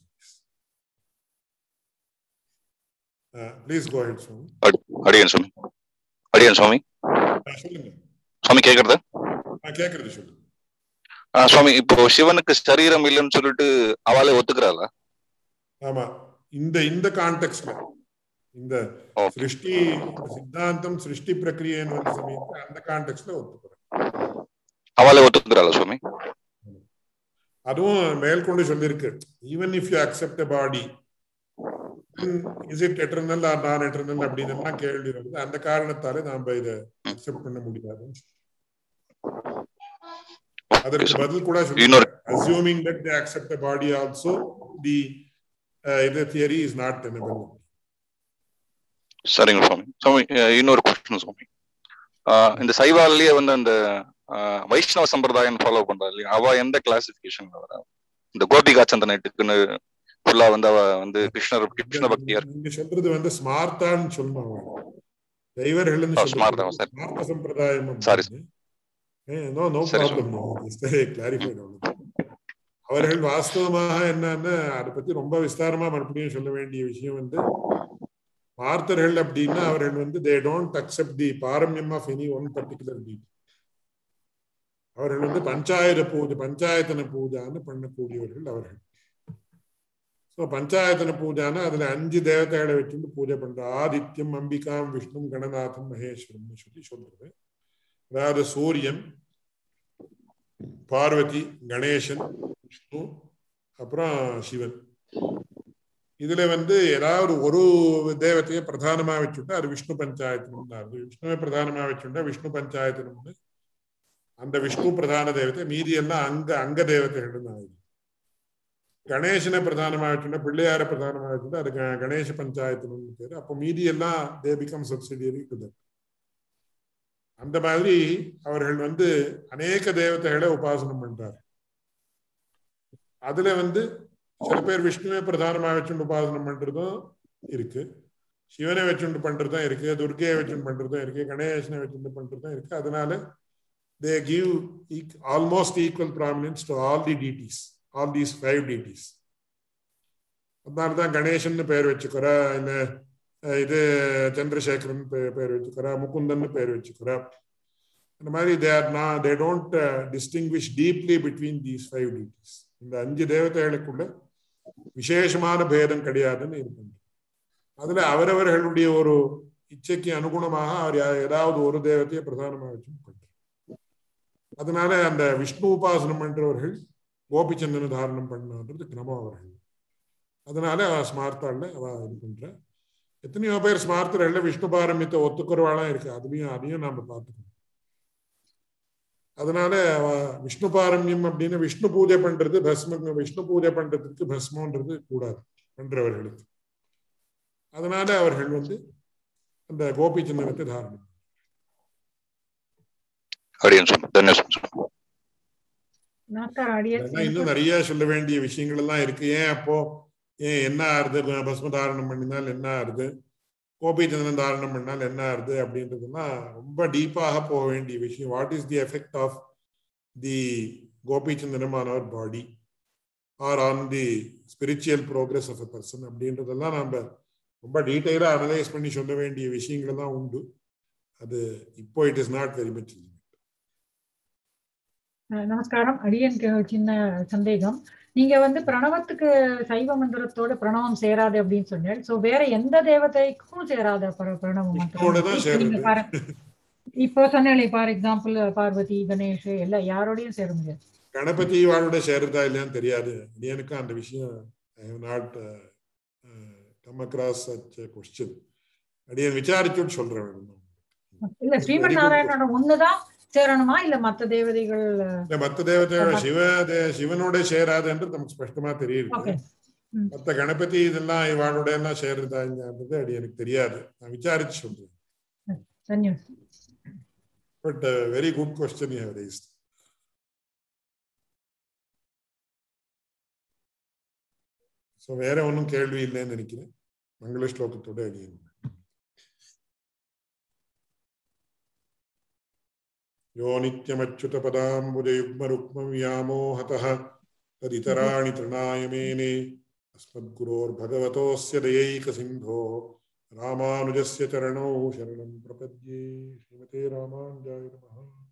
please go ஹெட் சுவாமி அடியன் சுவாமி அடியன் சுவாமி ஆ, சொல்லுங்க சுவாமி கேக்குறது நான் கேக்குறது சொல்லுங்க ஆ, சுவாமி இப்போ சிவனுக்கு சரீரம் இல்லைன்னு சொல்லிட்டு அவளே ஒத்துக்கிறாளா ஆமா இந்த இந்த கான்டெக்ட்ல இந்த Okay. சிருஷ்டி சித்தாந்தம் சிருஷ்டி பிரக்கிரியன்னு வந்த சமயத்துல அந்த கான்டெக்ட்ல ஒத்துக்கிறேன் அவளே ஒத்துக்கிறாளா சுவாமி அதுவும் மேற்கொண்டு சொல்லியிருக்கு even if you accept a body is it eternal or non eternal அப்படின்னு எல்லாம் கேள்வி வருது அந்த காரணத்தால நாம இதை அக்செப்ட் பண்ண முடியாதுன்னு சொல்லி. அதற்கு பதில் கூட இன்னொரு- assuming that they accept a body also the இது தியரி இஸ் நாட் டெனபிள் சரிங்க சுவாமி சுவாமி அஹ், இன்னொரு கொஸ்டின் சுவாமி ஆஹ், இந்த சைவாலேயே வந்து அந்த ஆஹ், வைஷ்ணவ சம்பிரதாயம் ஃபாலோ பண்றா இல்லையா அவ எந்த கிளாசிபிகேஷன்ல வரா இந்த கோபிகா சந்தனத்துக்குன்னு ஃபுல்லா வந்து அவ வந்து கிருஷ்ணர் கிருஷ்ண பக்தியார் நீங்க சொல்றது வந்து ஸ்மார்த்தான்னு சொல்லணும் தெய்வர்கள்னு Oh, smartha, sir. ஸ்மார்த்த சம்பிரதாயம் Sorry, நோ நோ சரி, ப்ராப்ளம் கிளாரிஃபைட் அவர்கள் வாஸ்தவமாக என்னன்னு அதை பத்தி ரொம்ப விஸ்தாரமா மறுபடியும் சொல்ல வேண்டிய விஷயம் வந்து பார்த்தர்கள் அப்படின்னா அவர்கள் வந்து தே டோன்ட் அக்செப்ட் தி பாரம்யம் of any one particular deity அவர்கள் வந்து பஞ்சாயத்த பூஜை பஞ்சாயத்தன பூஜான்னு பண்ணக்கூடியவர்கள் அவர்கள் ஸோ பஞ்சாயத்தன பூஜான்னா அதுல அஞ்சு தேவதைகளை வச்சுட்டு பூஜை பண்ற ஆதித்யம் அம்பிகாம் விஷ்ணு கணநாதம் மகேஸ்வரம்னு சொல்லி சொல்றது அதாவது சூரியன் பார்வதி கணேசன் விஷ்ணு அப்புறம் சிவன் இதுல வந்து ஏதாவது ஒரு தேவத்தையை பிரதானமா வச்சுட்டா அது விஷ்ணு பஞ்சாயத்தனம் அது விஷ்ணுவை பிரதானமா வச்சுட்டா விஷ்ணு பஞ்சாயத்தனம்னு அந்த விஷ்ணு பிரதான தேவதை மீதி எல்லாம் அங்க அங்க தேவதைகள் ஆகுது கணேசனை பிரதானமா வச்சுட்டா பிள்ளையார பிரதானமா வச்சுட்டா அது க- கணேச பஞ்சாயத்தனம்னு பேரு அப்போ மீதி எல்லாம் they become subsidiary to that அந்த மாதிரி அவர்கள் வந்து அநேக தேவதைகளை உபாசனம் பண்றார் அதுல வந்து சில பேர் விஷ்ணுவை பிரதானமா வச்சுட்டு உபாசனம் பண்றதும் இருக்கு சிவனை வச்சுட்டு பண்றதும் இருக்கு துர்கையை வச்சுட்டு பண்றதும் இருக்கு கணேசனை வச்சுட்டு பண்றதும் இருக்கு அதனால they give almost equal prominence to all the deities all these five deities அதனால தான் கணேசன் பேர் வச்சுக்கிறா இல்ல அஹ் இது சந்திரசேகரன் பே- பேர் வச்சுக்கிறா முகுந்தன் பேர் வச்சுக்கிறா அந்த மாதிரி தே ஆர் நா they don't distinguish deeply between these five deities இந்த அஞ்சு தேவதைகளுக்குள்ள விசேஷமான பேதம் கிடையாதுன்னு இருக்கு அதுல அவரவர்களுடைய ஒரு இச்சைக்கு அனுகுணமாக அவர் யா- ஏதாவது ஒரு தேவத்தையை பிரதானமாக வச்சு பண்றார் அதனால அந்த விஷ்ணு உபாசனம் பண்றவர்கள் கோபிச்சந்தன தாரணம் பண்ணான்றது கிரமம் அவர்கள் அதனால அவ ஸ்மார்த்தால அவ இது பண்ற எத்தனையோ பேர் ஸ்மார்த்தர்கள்ல விஷ்ணு பாரமியத்தை ஒத்துக்கிறவாளாம் இருக்கு அதுலயும் அதையும் நாம பார்த்துக்கணும் அதனால அவ விஷ்ணு பாரமியம் அப்படின்னு விஷ்ணு பூஜை பண்றது பஸ்ம விஷ்ணு பூஜை பண்றதுக்கு பஸ்மன்றது கூடாது பண்றவர்களுக்கு அதனால அவர்கள் வந்து அந்த கோபி சின்னத்தை தாரணம் அடியன் சுவாமி தன்ய சுவாமி நமஸ்காரம் அடியேன் அதெல்லாம் இன்னும் நிறைய சொல்ல வேண்டிய விஷயங்கள் எல்லாம் இருக்கு ஏன் அப்போ ஏன் என்ன ஆறுது பஸ்ம தாரணம் பண்ணினால் என்ன ஆறுது கோபிச்சந்திரன் தாரணம் பண்ணால் என்ன ஆறுது அப்படின்றதெல்லாம் ரொம்ப டீப்பாக போக வேண்டிய விஷயம் what is the effect of the கோபிச்சந்திரம் on our body or on the spiritual progress of a person அப்படின்றதெல்லாம் நம்ம ரொம்ப டீட்டெயிலாக அனலைஸ் பண்ணி சொல்ல வேண்டிய விஷயங்கள் தான் உண்டு அது இப்போ it is not very much uh நமஸ்காரம் அடியனுக்கு ஒரு சின்ன சந்தேகம் நீங்க வந்து பிரணவத்துக்கு சைவ மந்திரத்தோட பிரணவம் சேராது அப்படின்னு சொன்னேன் சோ வேற எந்த தேவதைக்கும் சேராத பிர- பிரணவ விஷ்ணுவோட தான் மந்திரம் நீங்க சேருது. பாரு- இப்போ சொன்னேன் ஃபார் எக்ஸாம்பிள் பார்வதி கணேஷ் எல்லாம் யாரோடையும் சேர முடியாது கணபதி வாழோட சேருதா இல்லையான்னு தெரியாது எனக்கு அந்த விஷயம் I have not come across such question அடியன் விசாரிச்சுட்டு சொல்றேன் இல்ல ஸ்ரீமன் நாராயணனோட ஒண்ணுதான் சேரணுமா இல்ல மத்த தேவதைகள் இந்த மத்த தேவதையோட சிவ தே- சிவனோட சேராதுன்றது நமக்கு ஸ்பஷ்டமா தெரியுது ஓகே ம். மத்த கணபதி இதெல்லாம் இவாளோட எல்லாம் சேருதாங்கிறது அது எனக்கு தெரியாது நான் விசாரிச்சு சொல்றேன் தன்யம் but very good question you raised so வேற ஒன்றும் கேள்வி இல்லைன்னு நினைக்கிறேன் மங்கள ஸ்லோகத்தோட அடியேன் यो नित्यमच्युतपदाम्बुजयुग्मरुक्मव्यामोहतः तदितराणि तृणाय मेने अस्मद्गुरोर्भगवतोऽस्य दयैकसिन्धोः रामानुजस्य चरणौ शरणं प्रपद्ये श्रीमते रामानुजाय नमः